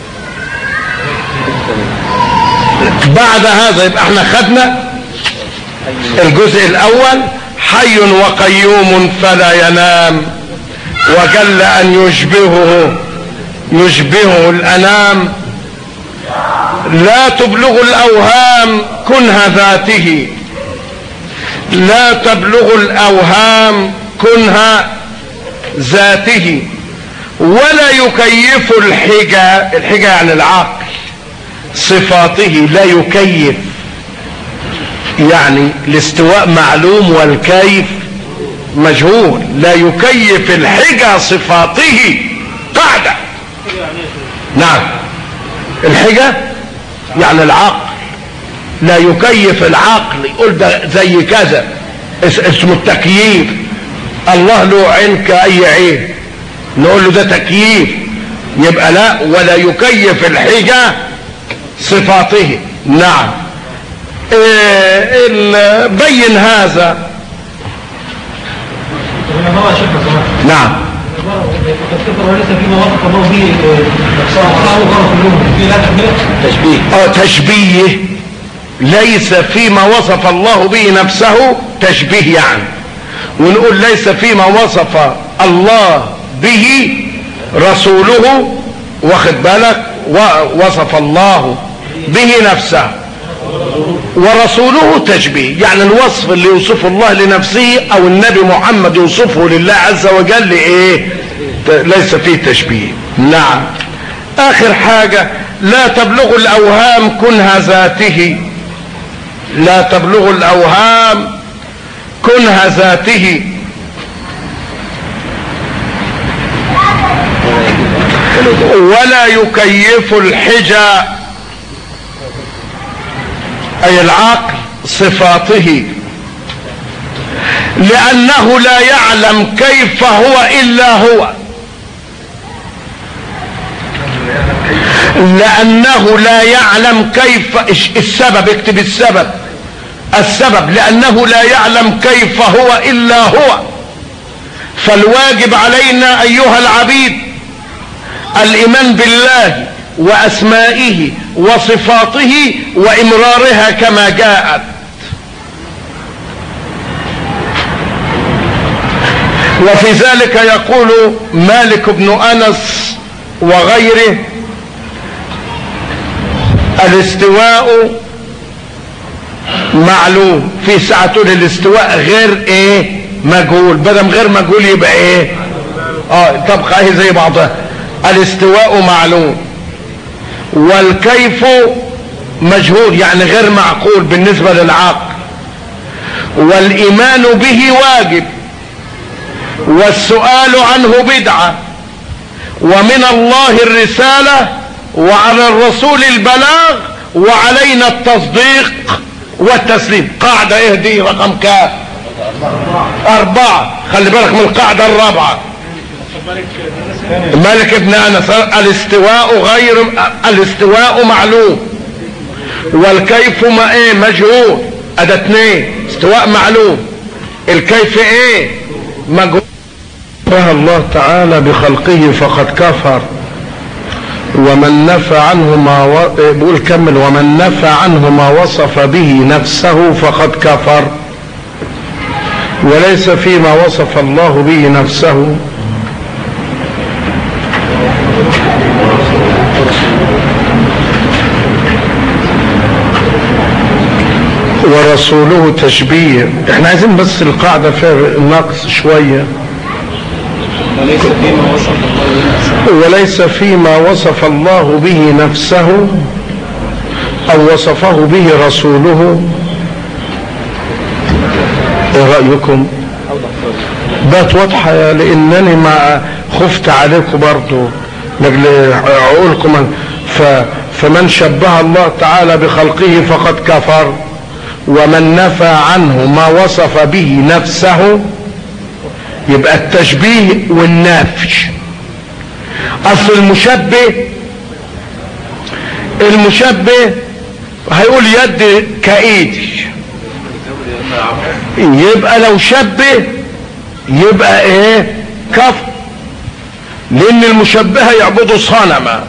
S1: بعد هذا يبقى احنا خدنا الجزء الاول حي وقيوم فلا ينام وجل ان يشبهه يشبهه الانام لا تبلغ الاوهام كنه ذاته لا تبلغ الاوهام كنه ذاته ولا يكيف الحجة الحجة يعني العقل صفاته لا يكيف يعني الاستواء معلوم والكيف مجهول لا يكيف الحجة صفاته قاعدة نعم الحجة يعني العقل لا يكيف العقل يقول ده زي كذا اسمه التكييف الله له عين كأي عين نقول له ده تكييف يبقى لا ولا يكيف الحجة صفاته نعم إيه بين هذا نعم
S2: تشبيه
S1: اه تشبيه ليس فيما وصف الله به نفسه تشبيه يعني ونقول ليس فيما وصف الله به رسوله واخد بالك وصف الله به نفسه
S2: ورسوله تشبيه يعني الوصف اللي يوصفه الله لنفسه او النبي محمد يوصفه لله عز وجل ايه ليس فيه تشبيه نعم اخر حاجة لا تبلغ الاوهام كنها ذاته لا تبلغ الاوهام كنها ذاته ولا يكيف الحجى اي العقل صفاته لانه لا يعلم كيف هو الا هو لانه لا يعلم كيف السبب اكتب السبب السبب لانه لا يعلم كيف هو الا هو فالواجب علينا ايها العبيد الايمان بالله واسمائه وصفاته وامرارها كما جاءت وفي ذلك يقول مالك بن انس وغيره الاستواء معلوم في ساعة تقول الاستواء غير ايه مجهول بدل غير مجهول يبقى ايه اه تبقى ايه زي بعضها الاستواء معلوم والكيف مجهول يعني غير معقول بالنسبة للعقل والايمان به واجب والسؤال عنه بدعة ومن الله الرسالة وعلى الرسول البلاغ وعلينا التصديق والتسليم قاعدة ايه دي رقم كام اربعة خلي بالك من القاعدة الرابعة مالك ابن انس الاستواء غير الاستواء معلوم والكيف ما ايه مجهول ادى اتنين استواء معلوم الكيف ايه مجهول الله تعالى بخلقه فقد كفر ومن نفى عنه ما و... بيقول كمل ومن نفى عنه ما وصف به نفسه فقد كفر وليس فيما وصف الله به نفسه ورسوله تشبيه احنا عايزين بس القاعدة فيها نقص شوية
S3: وليس فيما وصف الله نفسه
S2: وليس فيما وصف الله به نفسه او وصفه به رسوله ايه رأيكم بقت واضحة لانني ما خفت عليكم برضو لاجل عقولكم ف فمن شبه الله تعالى بخلقه فقد كفر ومن نفى عنه ما وصف به نفسه يبقى التشبيه والنفي اصل المشبه المشبه هيقول يد كايدي يبقى لو شبه يبقى ايه كفر لان المشبهة يعبدوا صنما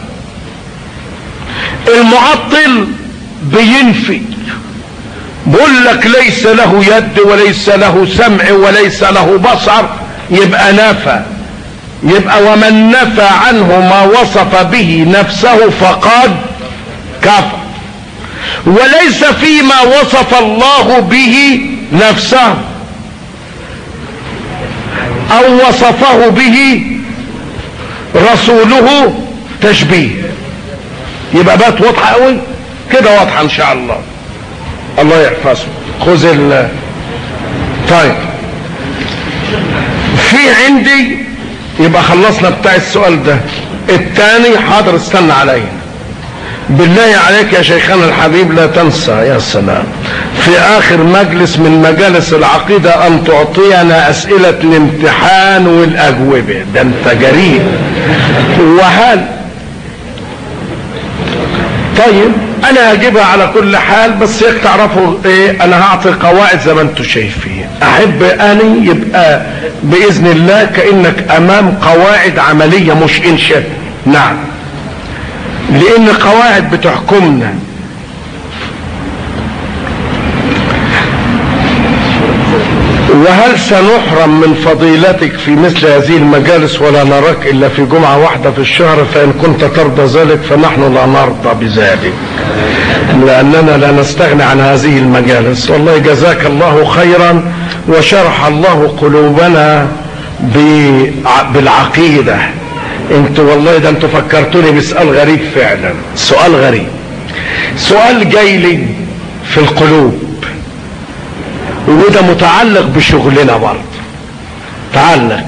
S2: المعطل بينفي بقول لك ليس له يد وليس له سمع وليس له بصر يبقى نفى يبقى ومن نفى عنه ما وصف به نفسه فقد كفر وليس فيما وصف الله به نفسه او وصفه به رسوله تشبيه يبقى بقت واضحه قوي كده واضحه ان شاء الله الله يحفظه خذ ال طيب في عندي يبقى خلصنا بتاع السؤال ده الثاني حاضر استنى عليا بالله عليك يا شيخنا الحبيب لا تنسى يا سلام في اخر مجلس من مجالس العقيدة ان تعطينا اسئلة الامتحان والاجوبة ده انت جريء وهل طيب انا هجيبها على كل حال بس هيك تعرفوا ايه انا هعطي قواعد زي ما انتم شايفين احب اني يبقى باذن الله كانك امام قواعد عمليه مش انشاء نعم لان قواعد بتحكمنا وهل سنحرم من فضيلتك في مثل هذه المجالس ولا نراك الا في جمعة واحدة في الشهر فان كنت ترضى ذلك فنحن لا نرضى بذلك لاننا لا نستغني عن هذه المجالس والله جزاك الله خيرا وشرح الله قلوبنا بالعقيدة انت والله ده انتوا فكرتوني بسؤال غريب فعلا سؤال غريب سؤال جاي لي في القلوب وده متعلق بشغلنا برضه تعلق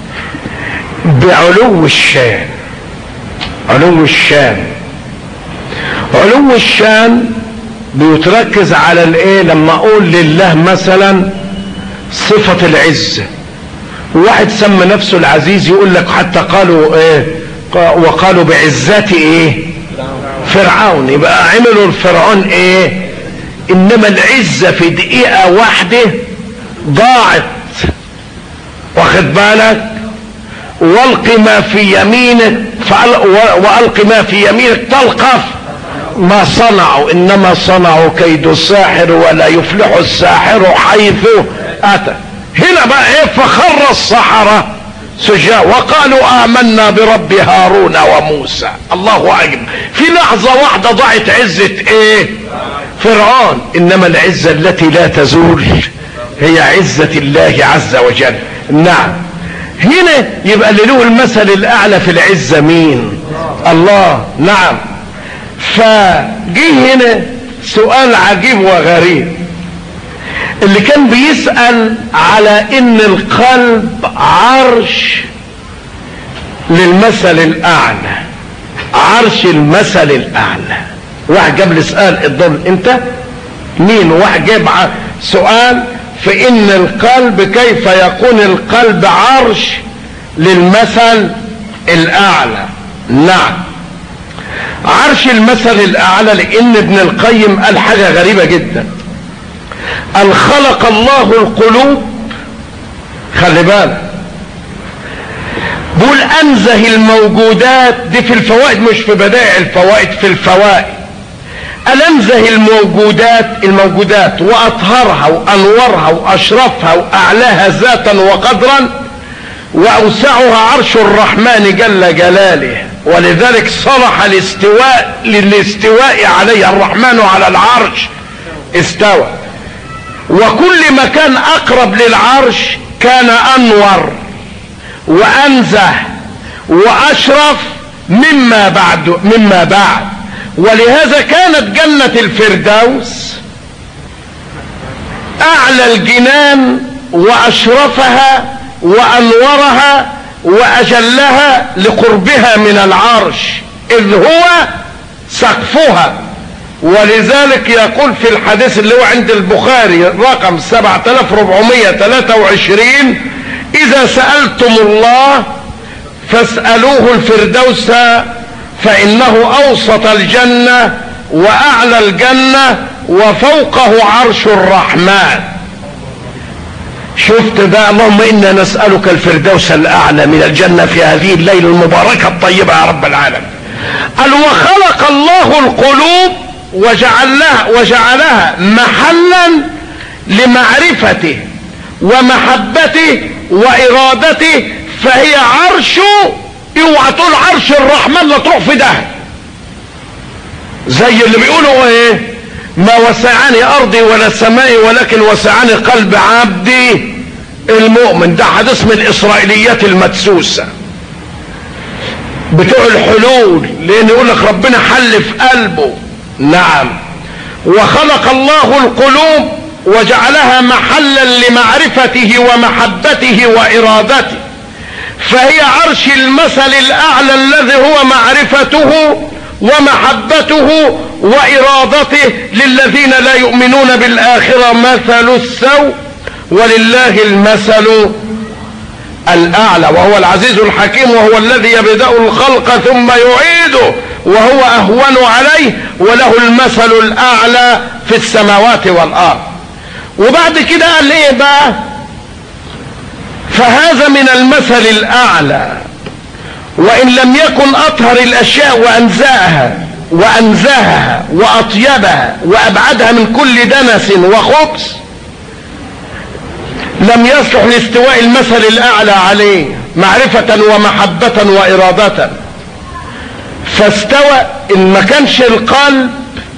S2: بعلو الشان علو الشان علو الشان بيتركز على الايه لما اقول لله مثلا صفة العزة واحد سمى نفسه العزيز يقول لك حتى قالوا ايه وقالوا بعزتي ايه فرعون يبقى عملوا الفرعون ايه انما العزة في دقيقة واحدة ضاعت واخد بالك والق ما في يمينك والق ما في يمينك تلقف ما صنعوا انما صنعوا كيد الساحر ولا يفلح الساحر حيث اتى هنا بقى ايه فخر السحرة سجاء وقالوا امنا برب هارون وموسى الله اكبر في لحظة واحدة ضاعت عزة ايه فرعون انما العزة التي لا تزول هي عزة الله عز وجل نعم هنا يبقى اللي له المثل الاعلى في العزة مين الله نعم فجه هنا سؤال عجيب وغريب اللي كان بيسأل على ان القلب عرش للمثل الاعلى عرش المثل الاعلى واحد جاب لي سؤال الضمن انت مين واحد جاب سؤال في ان القلب كيف يكون القلب عرش للمثل الاعلى نعم عرش المثل الاعلى لان ابن القيم قال حاجة غريبة جدا قال خلق الله القلوب خلي بالك بقول انزه الموجودات دي في الفوائد مش في بدائع الفوائد في الفوائد قال انزه الموجودات الموجودات واطهرها وانورها واشرفها واعلاها ذاتا وقدرا واوسعها عرش الرحمن جل جلاله ولذلك صلح الاستواء للاستواء عليه الرحمن على العرش استوى وكل ما كان اقرب للعرش كان انور وانزه واشرف مما بعد مما بعد ولهذا كانت جنة الفردوس اعلى الجنان واشرفها وانورها واجلها لقربها من العرش اذ هو سقفها ولذلك يقول في الحديث اللي هو عند البخاري رقم 7423 اذا سألتم الله فاسألوه الفردوس فانه اوسط الجنة واعلى الجنة وفوقه عرش الرحمن شفت بقى اللهم انا نسألك الفردوس الاعلى من الجنة في هذه الليلة المباركة الطيبة يا رب العالمين قال وخلق الله القلوب وجعلها وجعلها محلا لمعرفته ومحبته وارادته فهي عرشه اوعى تقول عرش الرحمن لا تروح في ده زي اللي بيقولوا ايه ما وسعني ارضي ولا سمائي ولكن وسعني قلب عبدي المؤمن ده حديث من الاسرائيليات المدسوسه بتوع الحلول لان يقول لك ربنا حل في قلبه نعم وخلق الله القلوب وجعلها محلا لمعرفته ومحبته وارادته فهي عرش المثل الاعلى الذي هو معرفته ومحبته وارادته للذين لا يؤمنون بالاخره مثل السوء ولله المثل الاعلى وهو العزيز الحكيم وهو الذي يبدا الخلق ثم يعيده وهو اهون عليه وله المثل الاعلى في السماوات والارض وبعد كده قال ايه بقى فهذا من المثل الاعلى وان لم يكن اطهر الاشياء وانزاها وانزاها واطيبها وابعدها من كل دنس وخبث
S1: لم يصلح لاستواء المثل الاعلى عليه معرفة ومحبة وارادة فاستوى ان ما كانش القلب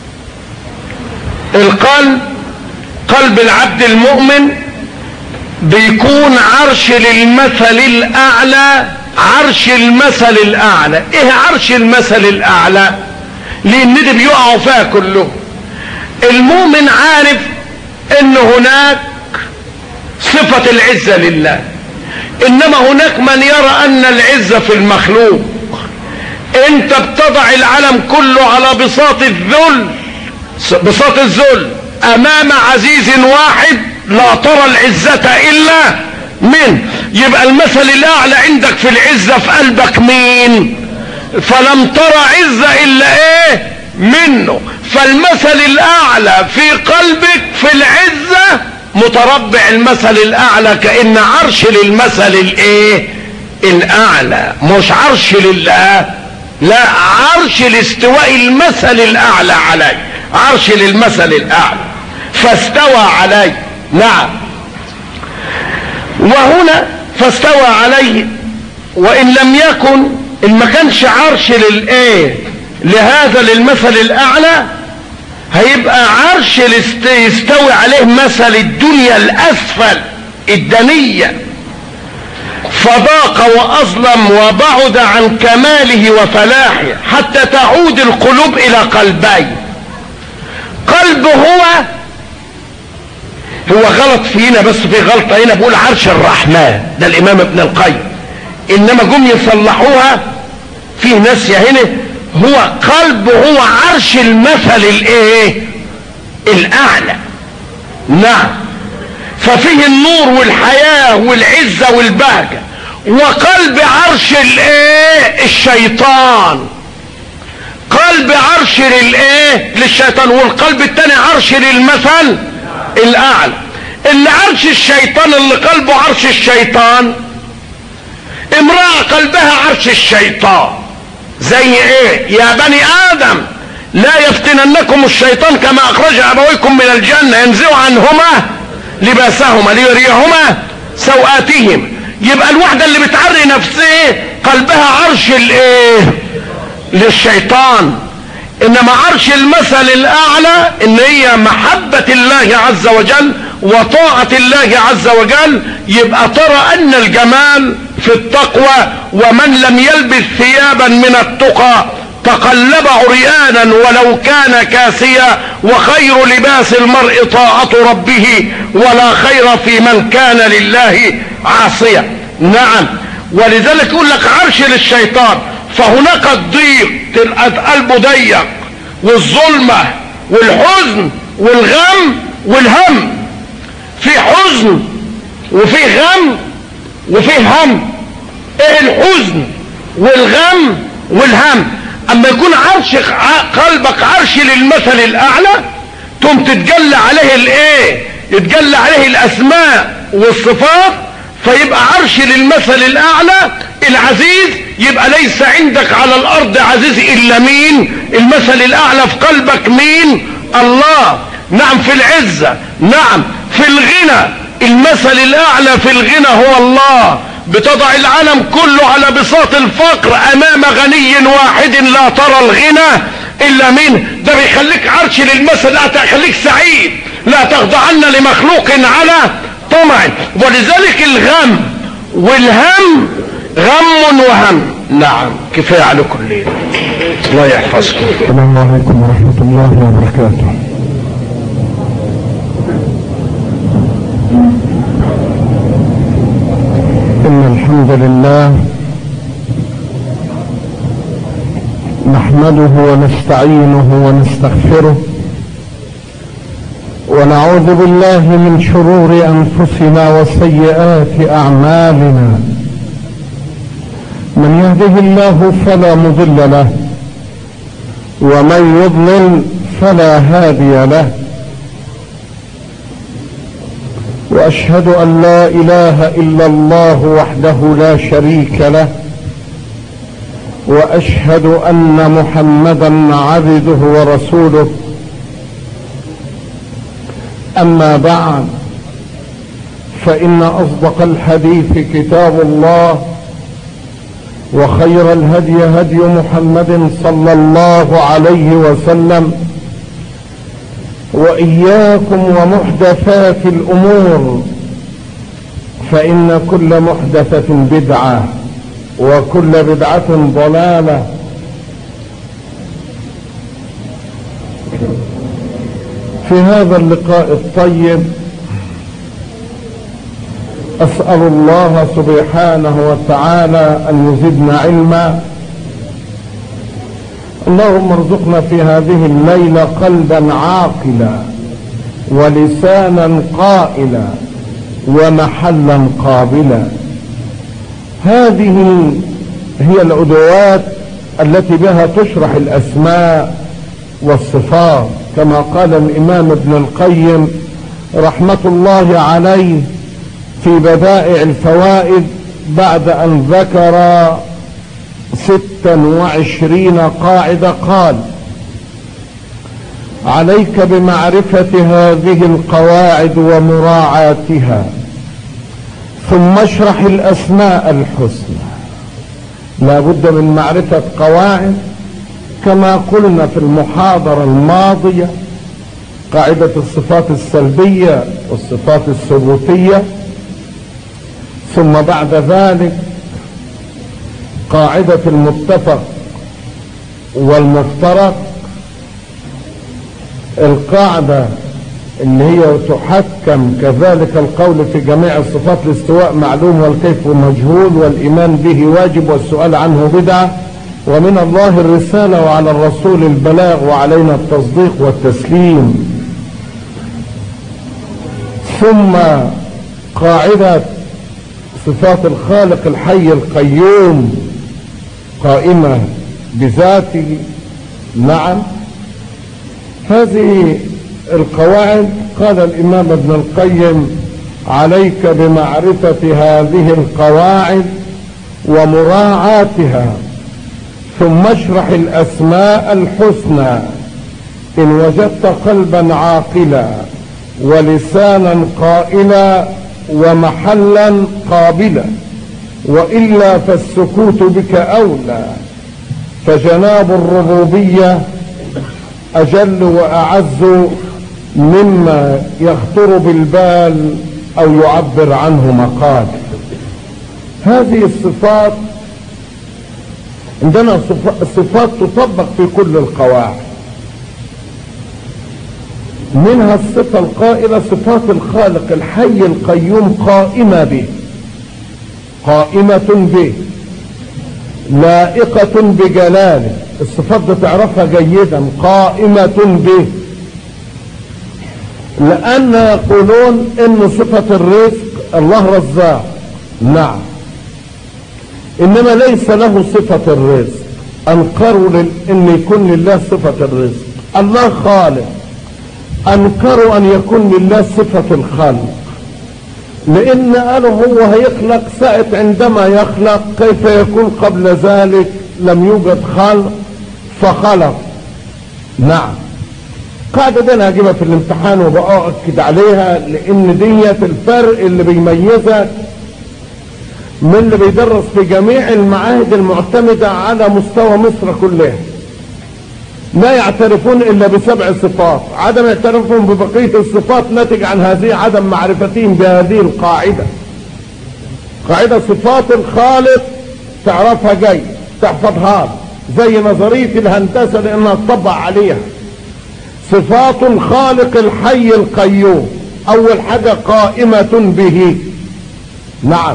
S1: القلب قلب العبد المؤمن بيكون عرش للمثل الاعلى عرش المثل الاعلى ايه عرش المثل الاعلى لان دي بيقعوا فيها كلهم المؤمن عارف ان هناك صفة العزة لله انما هناك من يرى ان العزة في المخلوق انت بتضع العالم كله على بساط الذل بساط الذل امام عزيز واحد لا ترى العزة الا من يبقى المثل الاعلى عندك في العزة في قلبك مين فلم ترى عزة الا ايه منه فالمثل الاعلى في قلبك في العزة متربع المثل الاعلى كأن عرش للمثل الايه الاعلى مش عرش لله لا عرش لاستواء المثل الاعلى عليه عرش للمثل الاعلى فاستوى عليه نعم وهنا فاستوى عليه وان لم يكن ان ما كانش عرش للايه لهذا للمثل الاعلى هيبقى عرش يستوي عليه مثل الدنيا الاسفل الدنية فضاق واظلم وبعد عن كماله وفلاحه حتى تعود القلوب الى قلبين قلب هو هو غلط فينا بس في غلطة هنا بقول عرش الرحمن ده الامام ابن القيم انما جم يصلحوها في ناس يا هنا هو قلب هو عرش المثل الايه الاعلى نعم ففيه النور والحياة والعزة والبهجة وقلب عرش الايه الشيطان قلب عرش للايه للشيطان والقلب التاني عرش للمثل الاعلى اللي عرش الشيطان اللي قلبه عرش الشيطان امرأة قلبها عرش الشيطان زي ايه يا بني ادم لا يفتننكم الشيطان كما اخرج ابويكم من الجنة ينزع عنهما لباسهما ليريهما سوآتهم يبقى الواحدة اللي بتعري نفسها قلبها عرش الايه للشيطان انما عرش المثل الاعلى ان هي محبة الله عز وجل وطاعة الله عز وجل يبقى ترى ان الجمال في التقوى ومن لم يلبس ثيابا من التقى تقلب عريانا ولو كان كاسيا وخير لباس المرء طاعة ربه ولا خير في من كان لله عاصيا نعم ولذلك يقول لك عرش للشيطان فهناك الضيق تبقى قلبه ضيق والظلمة والحزن والغم والهم في حزن وفي غم وفي هم ايه الحزن والغم والهم اما يكون عرش قلبك عرش للمثل الاعلى تم تتجلى عليه الايه يتجلى عليه الاسماء والصفات فيبقى عرش للمثل الاعلى العزيز يبقى ليس عندك على الارض عزيز الا مين المثل الاعلى في قلبك مين الله نعم في العزة نعم في الغنى المثل الاعلى في الغنى هو الله بتضع العالم كله على بساط الفقر امام غني واحد لا ترى الغنى الا منه ده بيخليك عرش للمثل لا تخليك سعيد لا تخضعن لمخلوق على طمع ولذلك الغم والهم غم وهم نعم كفايه على كل الله يحفظكم
S2: السلام عليكم ورحمة الله وبركاته إن الحمد لله نحمده ونستعينه ونستغفره ونعوذ بالله من شرور أنفسنا وسيئات أعمالنا من يهده الله فلا مضل له ومن يضلل فلا هادي له واشهد ان لا اله الا الله وحده لا شريك له واشهد ان محمدا عبده ورسوله اما بعد
S4: فإن أصدق الحديث كتاب الله وخير الهدي هدي محمد صلى الله عليه وسلم وإياكم ومحدثات الأمور فإن كل محدثة بدعة وكل بدعة ضلالة في هذا اللقاء الطيب أسأل الله سبحانه وتعالى أن يزدنا علما اللهم ارزقنا في هذه الليلة قلبا عاقلا ولسانا قائلا ومحلا قابلا هذه هي الأدوات التي بها تشرح الأسماء والصفات كما قال الإمام ابن القيم رحمة الله عليه في بدائع الفوائد بعد أن ذكر ستا وعشرين قاعدة قال عليك بمعرفة هذه القواعد ومراعاتها ثم اشرح الأسماء الحسنى لا بد من معرفة قواعد كما قلنا في المحاضرة الماضية قاعدة الصفات السلبية والصفات الثبوتية ثم بعد ذلك قاعدة المتفق والمفترق القاعدة اللي هي تحكم كذلك القول في جميع الصفات الاستواء معلوم والكيف مجهول والإيمان به واجب والسؤال عنه بدعة ومن الله الرسالة وعلى الرسول البلاغ وعلينا التصديق والتسليم ثم قاعدة صفات الخالق الحي القيوم قائمة بذاته نعم هذه القواعد قال الإمام ابن القيم عليك بمعرفة هذه القواعد ومراعاتها ثم اشرح الأسماء الحسنى إن وجدت قلبا عاقلا ولسانا قائلا ومحلا قابلا وإلا فالسكوت بك أولى فجناب الربوبية أجل وأعز مما يخطر بالبال أو يعبر عنه مقال هذه الصفات عندنا صفات تطبق في كل القواعد منها الصفة القائلة صفات الخالق الحي القيوم قائمة به قائمة به لائقة بجلاله الصفات دي تعرفها جيدا قائمة به لأن يقولون إن صفة الرزق الله رزاق نعم إنما ليس له صفة الرزق أنكروا إن يكون لله صفة الرزق الله خالق أنكروا أن يكون لله صفة الخلق لأن قالوا هو هيخلق ساعة عندما يخلق كيف يكون قبل ذلك لم يوجد خلق فخلق نعم قاعدة دي انا هجيبها في الامتحان وبأكد عليها لان ديت الفرق اللي بيميزك من اللي بيدرس في جميع المعاهد المعتمدة على مستوى مصر كلها لا يعترفون الا بسبع صفات عدم اعترافهم ببقية الصفات ناتج عن هذه عدم معرفتهم بهذه القاعدة قاعدة صفات الخالق تعرفها جاي تحفظها زي نظرية الهندسة لانها تطبق عليها صفات الخالق الحي القيوم اول حاجة قائمة به نعم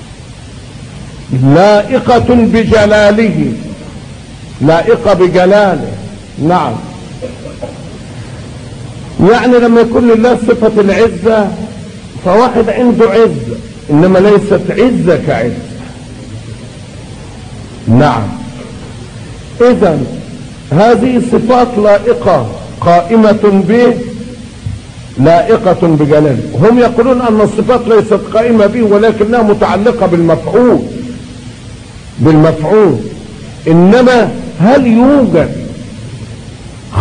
S4: لائقة بجلاله لائقة بجلاله نعم يعني لما يكون لله صفة العزة فواحد عنده عزة انما ليست عزة كعزة نعم اذا هذه صفات لائقة قائمة به لائقة بجلاله هم يقولون ان الصفات ليست قائمة به ولكنها متعلقة بالمفعول بالمفعول انما هل يوجد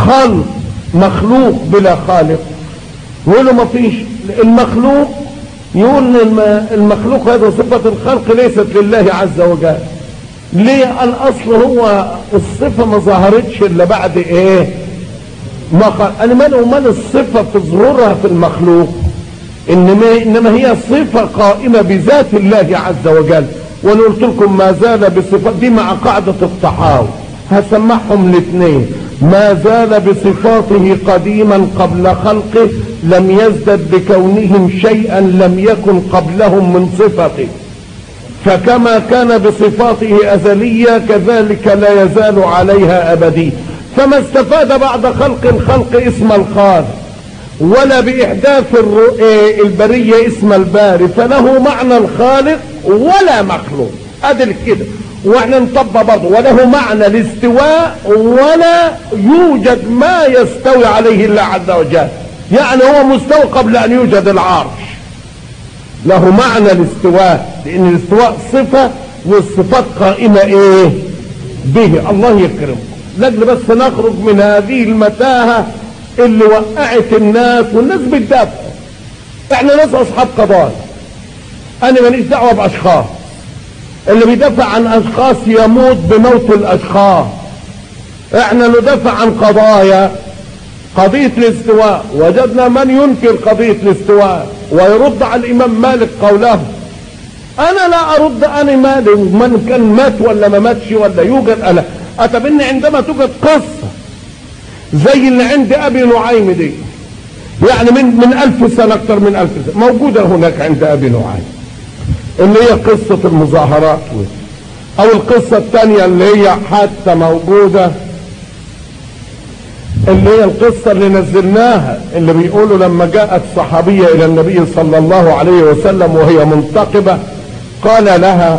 S4: خلق مخلوق بلا خالق يقولوا ما فيش المخلوق يقول الم- المخلوق هذا صفة الخلق ليست لله عز وجل ليه الاصل هو الصفة ما ظهرتش الا بعد ايه ما قال انا مالي ومال الصفة في ظهورها في المخلوق انما انما هي صفة قائمة بذات الله عز وجل وانا قلت لكم ما زال بصفات دي مع قاعدة الطحاوي هسمعهم الاثنين ما زال بصفاته قديما قبل خلقه لم يزدد بكونهم شيئا لم يكن قبلهم من صفته فكما كان بصفاته أزلية كذلك لا يزال عليها أبدي فما استفاد بعد خلق الخلق اسم الخالق ولا بإحداث الر- إيه البرية اسم الباري فله معنى الخالق ولا مخلوق أدل كده واحنا نطبق برضه وله معنى الاستواء ولا يوجد ما يستوي عليه الله عز وجل يعني هو مستوى قبل أن يوجد العرش له معنى الاستواء لان الاستواء صفة والصفات قائمة ايه به الله يكرمكم لاجل بس نخرج من هذه المتاهة اللي وقعت الناس والناس بتدافع احنا ناس اصحاب قضايا انا ماليش دعوة باشخاص اللي بيدافع عن اشخاص يموت بموت الاشخاص احنا ندافع عن قضايا قضية الاستواء وجدنا من ينكر قضية الاستواء ويرد على الإمام مالك قوله أنا لا أرد أنا مالي من كان مات ولا ما ماتش ولا يوجد ألا أتبني عندما توجد قصة زي اللي عند أبي نعيم دي يعني من من ألف سنة أكثر من ألف سنة موجودة هناك عند أبي نعيم اللي هي قصة المظاهرات أو القصة الثانية اللي هي حتى موجودة اللي هي القصة اللي نزلناها اللي بيقولوا لما جاءت صحابية إلى النبي صلى الله عليه وسلم وهي منتقبة قال لها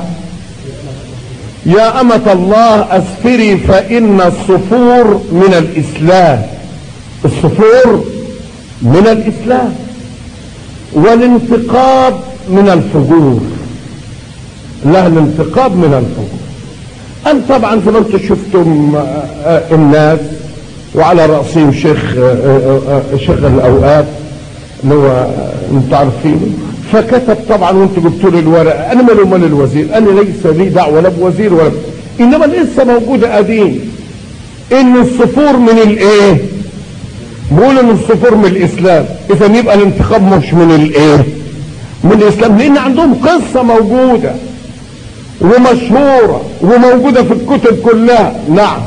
S4: يا أمة الله أسفري فإن الصفور من الإسلام الصفور من الإسلام والانتقاب من الفجور لا الانتقاب من الفجور أن طبعا زي ما انتم شفتم آه، آه، الناس وعلى رأسهم شيخ آه، آه، آه، شيخ الأوقات اللي هو آه، انتوا عارفين فكتب طبعا وانتوا جبتوا لي الورقه انا مالي ومال الوزير انا ليس لي دعوه لا بوزير ولا ب... انما لسه موجوده قديم ان الصفور من الايه بيقولوا ان الصفور من الاسلام اذا يبقى الانتخاب مش من الايه من الاسلام لان عندهم قصه موجوده ومشهوره وموجوده في الكتب كلها نعم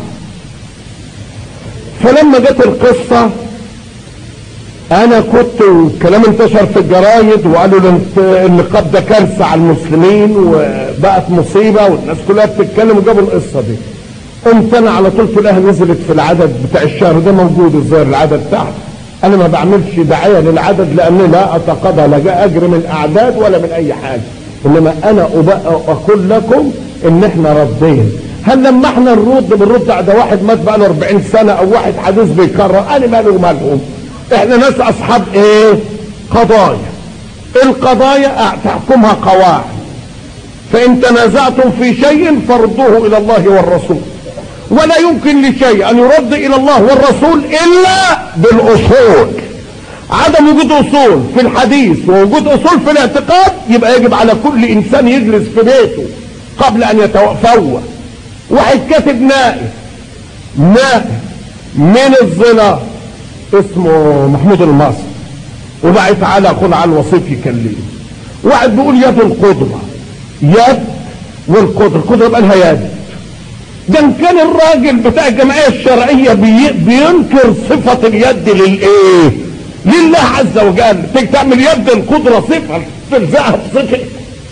S4: فلما جت القصه انا كنت الكلام انتشر في الجرايد وقالوا الانت- النقاب ده كارثه على المسلمين وبقت مصيبه والناس كلها بتتكلم وجابوا القصه دي قمت انا على طول تلاقيها نزلت في العدد بتاع الشهر ده موجود الظاهر العدد تحت انا ما بعملش دعايه للعدد لاني لا اتقاضى لا جاء اجر من اعداد ولا من اي حاجه انما انا أبقى اقول لكم ان احنا ردين هل لما احنا نرد بنرد على ده واحد مات بقى له 40 سنه او واحد حديث بيكرر انا مالي ومالهم احنا ناس اصحاب ايه قضايا القضايا تحكمها قواعد فان تنازعتم في شيء فردوه الى الله والرسول ولا يمكن لشيء ان يرد الى الله والرسول الا بالاصول عدم وجود اصول في الحديث ووجود اصول في الاعتقاد يبقى يجب على كل انسان يجلس في بيته قبل ان يتفوه واحد كاتب نائب نائب من الظلال اسمه محمود المصري وبقى تعالى خد على الوصيف يكلمه واحد بيقول يد القدرة يد والقدرة القدرة بقى لها يد ده إن كان الراجل بتاع الجمعية الشرعية بي بينكر صفة اليد للايه لله عز وجل تيجي تعمل يد القدرة صفة تلزقها بصفة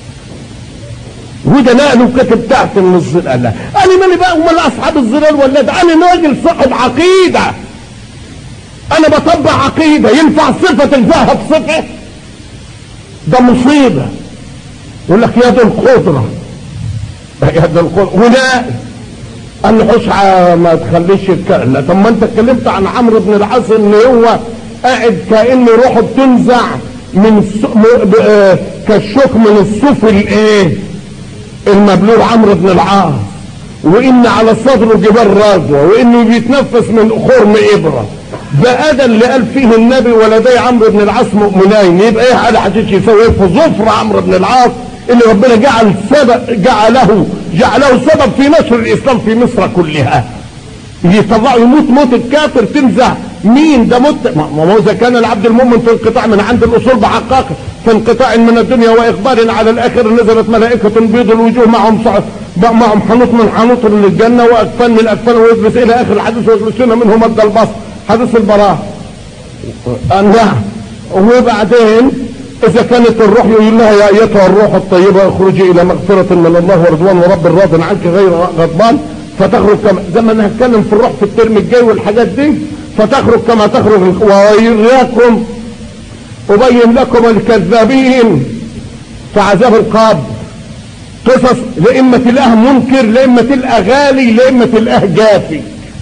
S4: وده نقله كاتب تحت من الظلال لا انا مالي بقى امال اصحاب الظلال ولا ده انا راجل صاحب عقيده انا بطبق عقيدة ينفع صفة الذهب بصفة ده مصيبة يقول لك يد القدرة يد القدرة هنا النحوش ما تخليش يتكلم لا طب ما انت اتكلمت عن عمرو بن العاص ان هو قاعد كأن روحه بتنزع من الس... م... ب... آه... كالشوك من الصوف الايه المبلول عمرو بن العاص وان على صدره جبال رجوة وانه بيتنفس من خرم ابرة ده ده اللي قال فيه النبي ولدي عمرو بن العاص مؤمنين يبقى ايه على حديث يسوي إيه في ظفر عمرو بن العاص اللي ربنا جعل سبب جعله جعله سبب في نشر الاسلام في مصر كلها يطلعوا يموت موت الكافر تنزع مين ده موت ما ما هو اذا كان العبد المؤمن في انقطاع من عند الاصول بحقاقه في انقطاع من الدنيا واقبال على الاخر نزلت ملائكه بيض الوجوه معهم صع... معهم حنوط من حنوط للجنه واكفان من الاكفان ويجلس الى اخر الحديث ويجلسون منه مد البصر حديث البراءه نعم وبعدين اذا كانت الروح يقول لها يا ايتها الروح الطيبه اخرجي الى مغفره من الله ورضوان ورب راض عنك غير غضبان فتخرج كما زي ما انا هتكلم في الروح في الترم الجاي والحاجات دي فتخرج كما تخرج وإياكم أبين لكم الكذابين في عذاب القبر قصص لإما تلقاه منكر لإما تلقى غالي لإما تلقاه جافي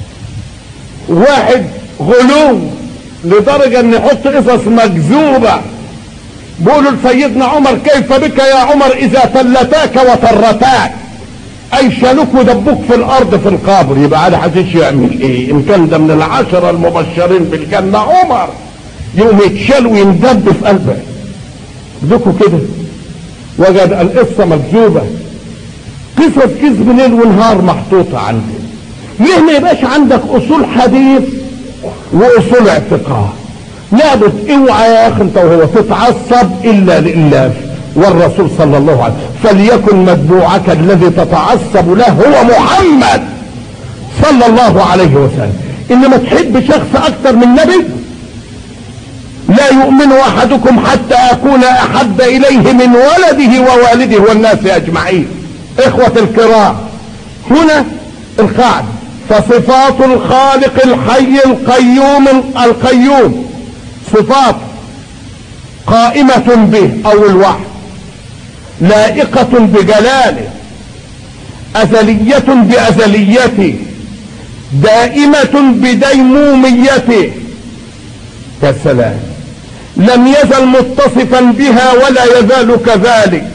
S4: واحد غلو لدرجة ان يحط قصص مكذوبة بيقولوا لسيدنا عمر كيف بك يا عمر اذا تلتاك وطرتاك اي شالوك ودبوك في الارض في القبر يبقى على حديث يعمل ايه ان كان ده من العشرة المبشرين بالجنة عمر يقوم يتشال ويندب في قلبه ذكوا كده وجد القصة مكذوبة قصص كذب ليل ونهار محطوطة عندك ليه ما يبقاش عندك اصول حديث واصول اعتقاد لابد اوعى يا اخي انت وهو تتعصب الا لله والرسول صلى الله عليه وسلم فليكن متبوعك الذي تتعصب له هو محمد صلى الله عليه وسلم انما تحب شخص اكثر من نبي لا يؤمن احدكم حتى اكون احب اليه من ولده ووالده والناس اجمعين اخوة الكرام هنا القاعدة فصفات الخالق الحي القيوم القيوم صفات قائمة به او الوحي لائقة بجلاله أزلية بأزليته دائمة بديموميته يا سلام لم يزل متصفا بها ولا يزال كذلك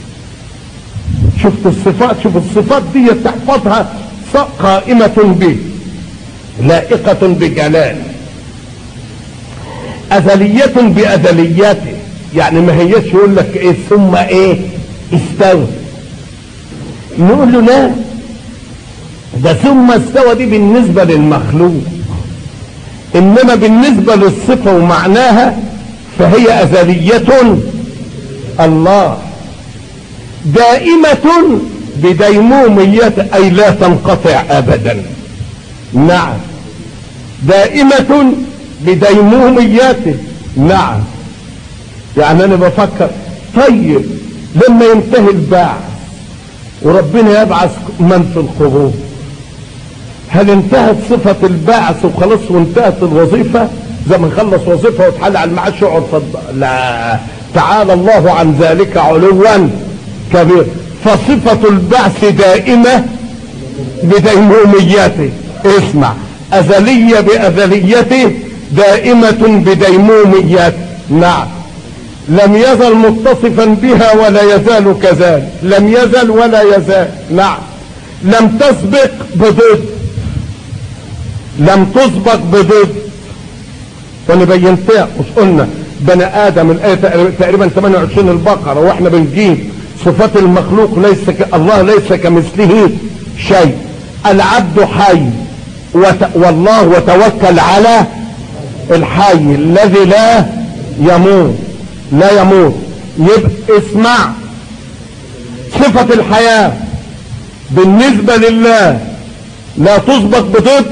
S4: شفت الصفات شوف الصفات دي تحفظها قائمة به لائقة بجلاله أزلية بأزليته يعني ما هيش يقول لك ايه ثم ايه استوى نقول له لا ده ثم استوى دي بالنسبة للمخلوق انما بالنسبة للصفة ومعناها فهي ازلية الله دائمة بديمومية اي لا تنقطع ابدا نعم دائمة بديموميته نعم يعني انا بفكر طيب لما ينتهي البعث وربنا يبعث من في القبور هل انتهت صفة البعث وخلاص وانتهت الوظيفة زي ما نخلص وظيفة وتحل على المعاش يقعد فض... لا تعالى الله عن ذلك علوا كبير فصفة البعث دائمة بديموميته اسمع أزلية بأزليته دائمة بديموميته نعم لم يزل متصفا بها ولا يزال كذلك لم يزل ولا يزال نعم لم تسبق بضد لم تسبق بضد وانا بينتها مش قلنا بني ادم الايه تقريبا 28 البقره واحنا بنجيب صفات المخلوق ليس ك... الله ليس كمثله شيء العبد حي وت... والله وتوكل على الحي الذي لا يموت لا يموت يبقى اسمع صفة الحياة بالنسبة لله لا تسبق بضد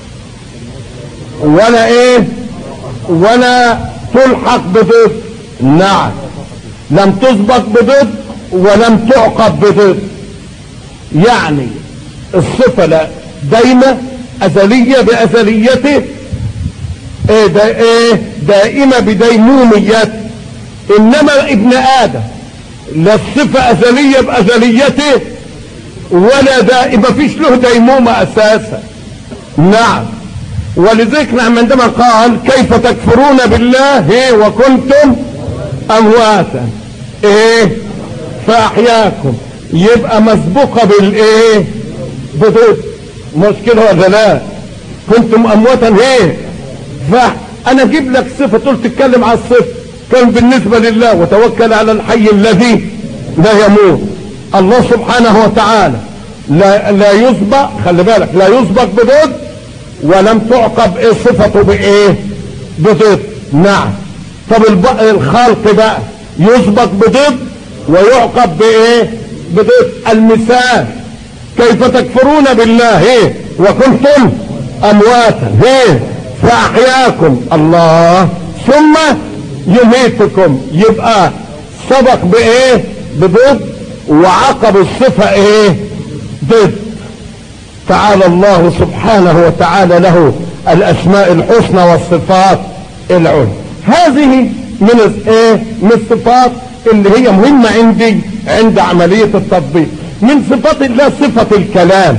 S4: ولا ايه ولا تلحق بضد نعم لم تسبق بضد ولم تعقب بضد يعني الصفة لا دايمة أزلية بأزليته ايه دا ايه دائمة بديموميته انما ابن ادم لا الصفة ازلية بازليته ولا دائم فيش له ديمومة اساسا نعم ولذلك نعم عندما قال كيف تكفرون بالله ايه وكنتم امواتا ايه فاحياكم يبقى مسبوقة بالايه بضد مش كده ولا لا كنتم امواتا ايه فانا اجيب لك صفه تقول تتكلم على الصفه كان بالنسبه لله وتوكل على الحي الذي لا يموت الله سبحانه وتعالى لا لا يسبق خلي بالك لا يسبق بضد ولم تعقب ايه صفته بايه بضد نعم طب الب- الخلق بقى يسبق بضد ويعقب بايه بضد المثال كيف تكفرون بالله ايه وكنتم امواتا ايه فاحياكم الله ثم يميتكم يبقى سبق بايه بضد وعقب الصفه ايه ضد تعالى الله سبحانه وتعالى له الاسماء الحسنى والصفات العلى هذه من الس- ايه من الصفات اللي هي مهمة عندي عند عملية التطبيق من صفات الله صفة الكلام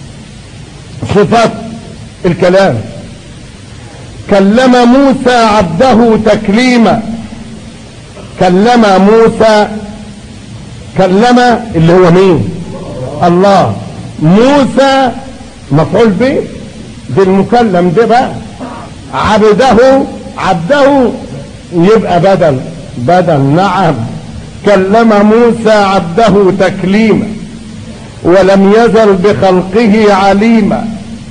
S4: صفات الكلام كلم موسى عبده تكليما كلم موسى كلم اللي هو مين الله موسى مفعول به بالمكلم ده بقى عبده عبده يبقى بدل بدل نعم كلم موسى عبده تكليما ولم يزل بخلقه عليما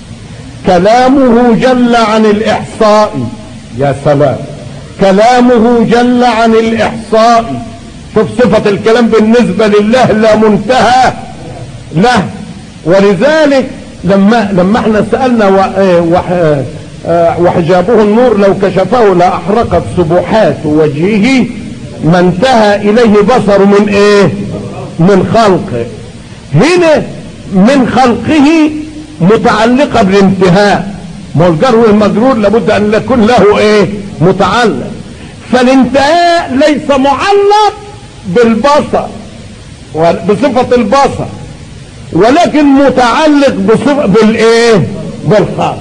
S4: كلامه جل عن الإحصاء يا سلام كلامه جل عن الإحصاء شوف صفة الكلام بالنسبة لله لا منتهى له ولذلك لما لما احنا سألنا و- اه وح- اه وحجابه النور لو كشفه لأحرقت سبحات وجهه ما انتهى إليه بصر من ايه من خلقه هنا من خلقه متعلقة بالانتهاء ما هو الجر والمجرور لابد ان يكون له ايه متعلق فالانتهاء ليس معلق بالبصر و- بصفة البصر ولكن متعلق بصفة بالايه بالخلق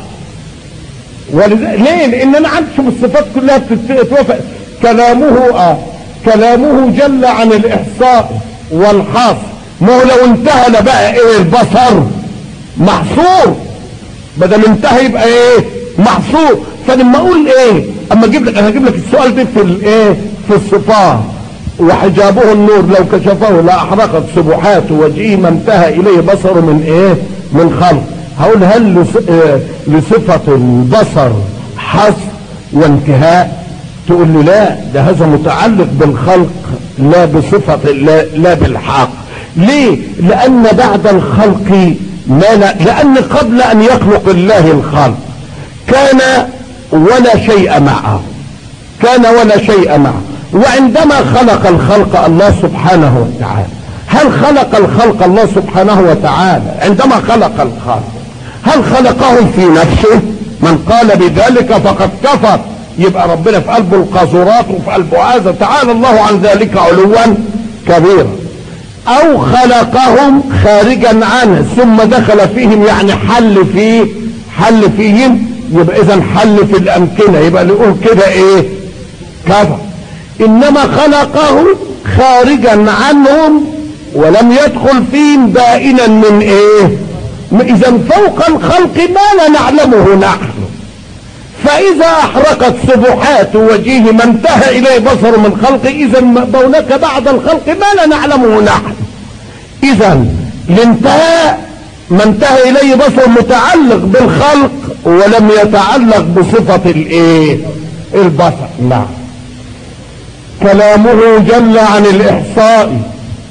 S4: ولذا ليه لان انا عندي شوف الصفات كلها بتتوافق كلامه اه كلامه جل عن الاحصاء والحصر ما هو لو انتهى لبقى ايه البصر محصور بدل انتهى يبقى ايه محصور فلما اقول ايه اما اجيب لك انا هجيب لك السؤال ده في الايه في الصفات وحجابه النور لو كشفه لاحرقت سبحات وجهه ما انتهى اليه بصره من ايه من خلق هقول هل لص- آه، لصفة البصر حصر وانتهاء تقول لي لا ده هذا متعلق بالخلق لا بصفة لا, لا بالحق ليه لان بعد الخلق ما لا لان قبل ان يخلق الله الخلق كان ولا شيء معه كان ولا شيء معه وعندما خلق الخلق الله سبحانه وتعالى هل خلق الخلق الله سبحانه وتعالى عندما خلق الخلق هل خلقهم في نفسه من قال بذلك فقد كفر يبقى ربنا في قلبه القاذورات وفي قلبه هذا تعالى الله عن ذلك علوا كبيرا او خلقهم خارجا عنه ثم دخل فيهم يعني حل فيه حل فيهم يبقى اذا حل في الامكنه يبقى نقول كده ايه كفر انما خلقهم خارجا عنهم ولم يدخل فيهم بائنا من ايه اذا فوق الخلق ما لا نعلمه نحن فاذا احرقت سبحات وجهه ما انتهى اليه بصر من خلقه اذا هناك بعد الخلق ما لا نعلمه نحن اذا الانتهاء ما انتهى اليه بصر متعلق بالخلق ولم يتعلق بصفة الايه البصر نعم كلامه جل عن الاحصاء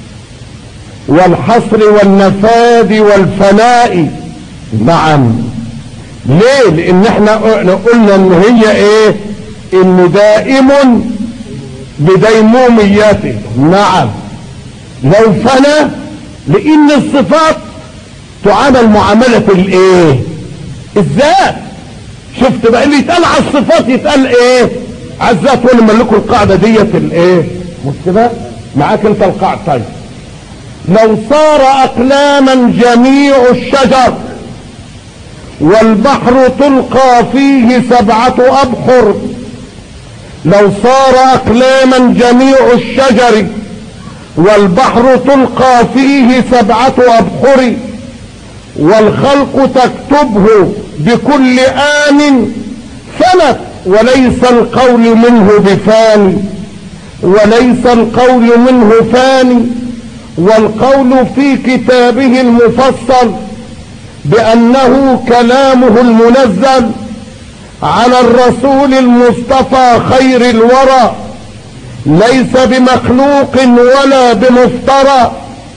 S4: والحصر والنفاذ والفناء نعم ليه لان احنا قلنا ان هي ايه ان دائم بديموميته نعم لو فنى لان الصفات تعامل معاملة الايه الذات شفت بقى اللي يتقال على الصفات يتقال ايه على الذات وانا ملكوا القاعدة ديت الايه مش كده معاك انت القاعدة طيب لو صار اقلاما جميع الشجر والبحر تلقى فيه سبعة ابحر لو صار اقلاما جميع الشجر والبحر تلقى فيه سبعة ابحر والخلق تكتبه بكل آن سنة وليس القول منه بفاني وليس القول منه فاني والقول في كتابه المفصل بأنه كلامه المنزل على الرسول المصطفى خير الورى ليس بمخلوق ولا بمفترى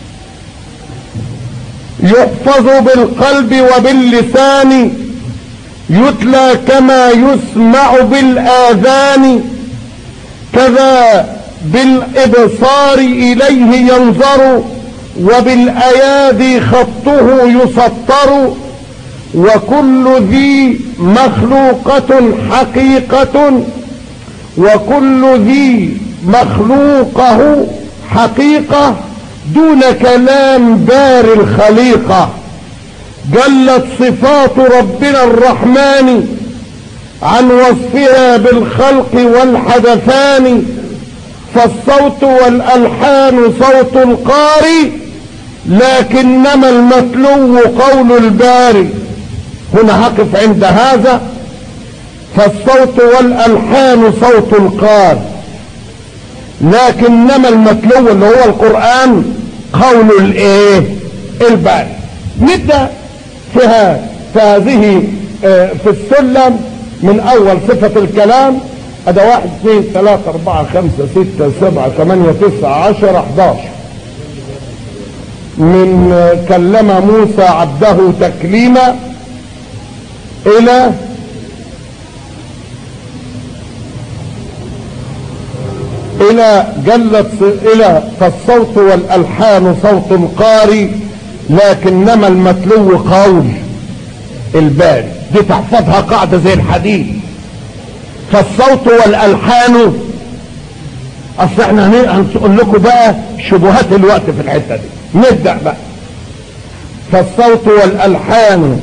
S4: يحفظ بالقلب وباللسان يتلى كما يسمع بالآذان كذا بالإبصار إليه ينظر وبالأيادي خطه يسطر وكل ذي مخلوقة حقيقة وكل ذي مخلوقه حقيقة دون كلام بار الخليقة جلت صفات ربنا الرحمن عن وصفها بالخلق والحدثان فالصوت والألحان صوت القاري لكنما المتلو قول الباري هنا هقف عند هذا فالصوت والألحان صوت القاري لكنما المتلو اللي هو القرآن قول الايه الباري نبدأ فيها في هذه في السلم من اول صفة الكلام ادى واحد اثنين ثلاثة اربعة خمسة ستة سبعة ثمانية تسعة عشرة احداشر من كلم موسى عبده تكليما الى الى جلت الى فالصوت والالحان صوت قاري لكنما المتلو قول الباري دي تحفظها قاعدة زي الحديد فالصوت والالحان اصل احنا هنقول لكم بقى شبهات الوقت في الحتة دي نبدأ بقى فالصوت والالحان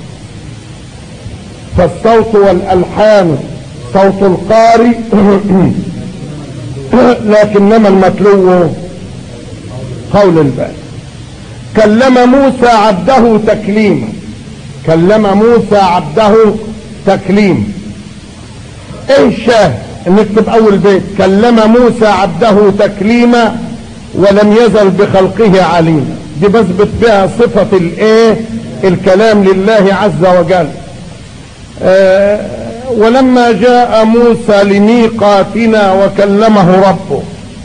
S4: فالصوت والالحان صوت القاري لكنما المتلو قول الباري كلم موسى عبده تكليما كلم موسى عبده تكليما ايه الشاهد نكتب اول بيت كلم موسى عبده تكليما ولم يزل بخلقه عليما دي بثبت بها صفة الايه الكلام لله عز وجل آه ولما جاء موسى لميقاتنا وكلمه ربه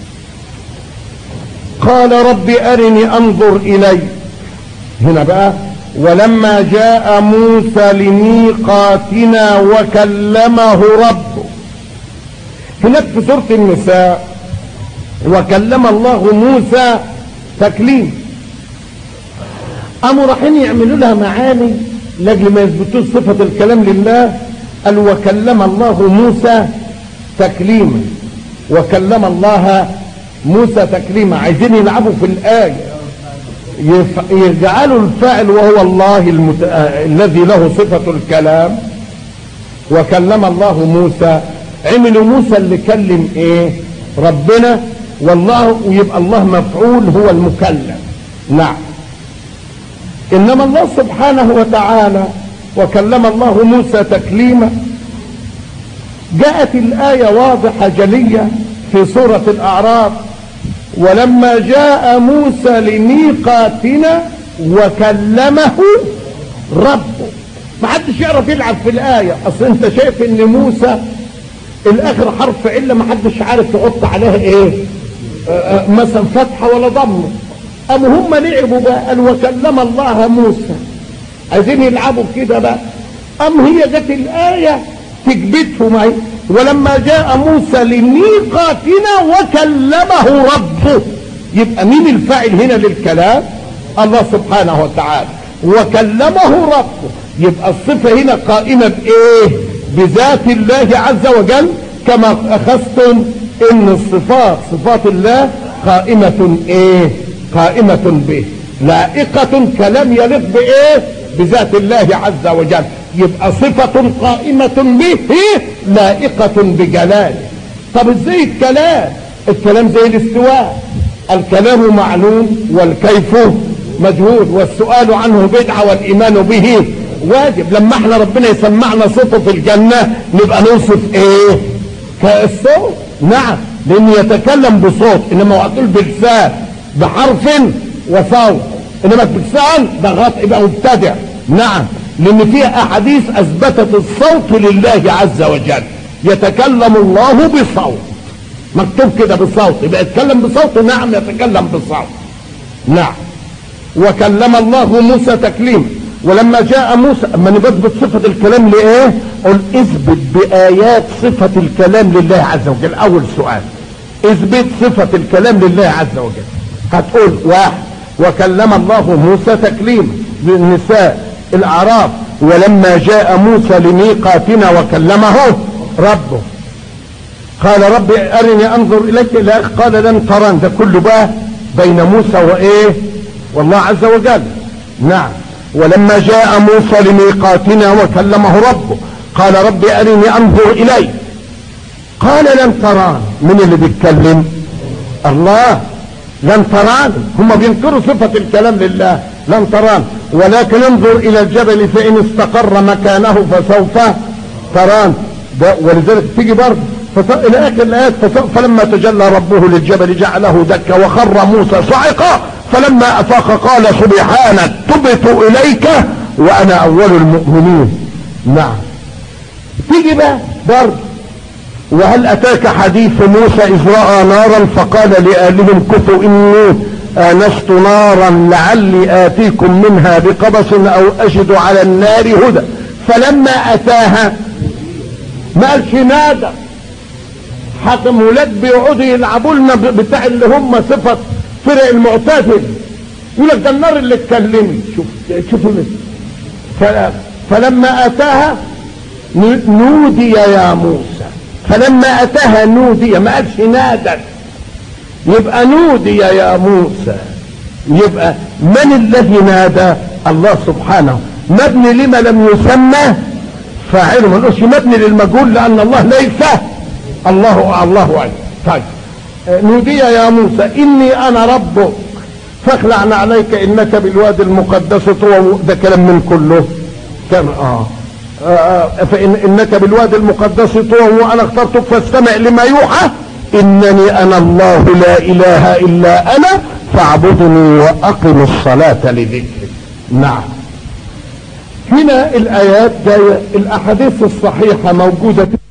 S4: قال رب أرني أنظر إلي هنا بقى ولما جاء موسى لميقاتنا وكلمه ربه هناك في سورة النساء وكلم الله موسى تكليم قاموا رايحين يعملوا لها معاني لاجل ما يثبتوش صفة الكلام لله قال وكلم الله موسى تكليما وكلم الله موسى تكليما عايزين يلعبوا في الآية يف... يجعلوا الفاعل وهو الله المت... آه... الذي له صفة الكلام وكلم الله موسى عملوا موسى اللي كلم ايه ربنا والله ويبقى الله مفعول هو المكلم نعم انما الله سبحانه وتعالى وكلم الله موسى تكليما جاءت الآية واضحة جلية في سورة الأعراف ولما جاء موسى لميقاتنا وكلمه ربه ما حدش يعرف يلعب في الآية أصل أنت شايف إن موسى الآخر حرف علة ما حدش عارف يحط عليها إيه آآ مثلا فتحة ولا ضمة أم هم لعبوا بقى قال وكلم الله موسى عايزين يلعبوا كده بقى أم هي جت الآية تكبتهم اهي ولما جاء موسى لميقاتنا وكلمه ربه يبقى مين الفاعل هنا للكلام الله سبحانه وتعالى وكلمه ربه يبقى الصفة هنا قائمة بإيه بذات الله عز وجل كما أخذتم إن الصفات صفات الله قائمة إيه قائمة به لائقة كلام يليق بإيه بذات الله عز وجل يبقى صفة قائمة به لائقة بجلاله طب ازاي الكلام الكلام زي الاستواء الكلام معلوم والكيف مجهول والسؤال عنه بدعة والإيمان به واجب لما احنا ربنا يسمعنا صوته في الجنة نبقى نوصف ايه كالصوت نعم لأنه يتكلم بصوت إنما وقتل بلسان بحرف وصوت إنما بلسان ده غلط يبقى مبتدع نعم لأن فيها أحاديث أثبتت الصوت لله عز وجل يتكلم الله بصوت مكتوب كده بصوت يبقى يتكلم بصوت نعم يتكلم بصوت نعم وكلم الله موسى تكليما ولما جاء موسى اما نثبت صفة الكلام لايه قل اثبت بآيات صفة الكلام لله عز وجل اول سؤال اثبت صفة الكلام لله عز وجل هتقول واحد وكلم الله موسى تكليما للنساء الاعراف ولما جاء موسى لميقاتنا وكلمه ربه قال رب ارني انظر اليك الى قال لن تران ده كله بقى بين موسى وايه والله عز وجل نعم ولما جاء موسى لميقاتنا وكلمه ربه قال رب ارني انظر اليك قال لن تران من اللي بيتكلم الله لن تران هم بينكروا صفة الكلام لله لن تران ولكن انظر الى الجبل فان استقر مكانه فسوف تران ده ولذلك تيجي برضه الى اخر الايات فلما تجلى ربه للجبل جعله دكا وخر موسى صعقا فلما افاق قال سبحانك تبت اليك وانا اول المؤمنين نعم تيجي بقى برضه وهل اتاك حديث موسى اذ راى نارا فقال لآلهم كثوا اني آنست نارا لعلي آتيكم منها بقبس أو أجد على النار هدى فلما أتاها ما قالش نادى حكم ولاد بيقعدوا يلعبوا لنا بتاع اللي هم صفة فرق المعتزل يقول لك ده النار اللي اتكلمت شوف شوفوا فلما أتاها نودي يا موسى فلما أتاها نودي ما قالش نادت يبقى نودي يا موسى يبقى من الذي نادى الله سبحانه مبني لما لم يسمى فاعله ما نقولش مبني للمجهول لان الله ليس الله الله اعلم طيب نودي يا موسى اني انا ربك فاخلع عليك انك بالوادي المقدس طوى ده كلام من كله كم اه, آه فإن إنك بالوادي المقدس طوى وأنا اخترتك فاستمع لما يوحى إنني أنا الله لا إله إلا أنا فاعبدني وأقم الصلاة لذكري نعم هنا الآيات جاية الأحاديث الصحيحة موجودة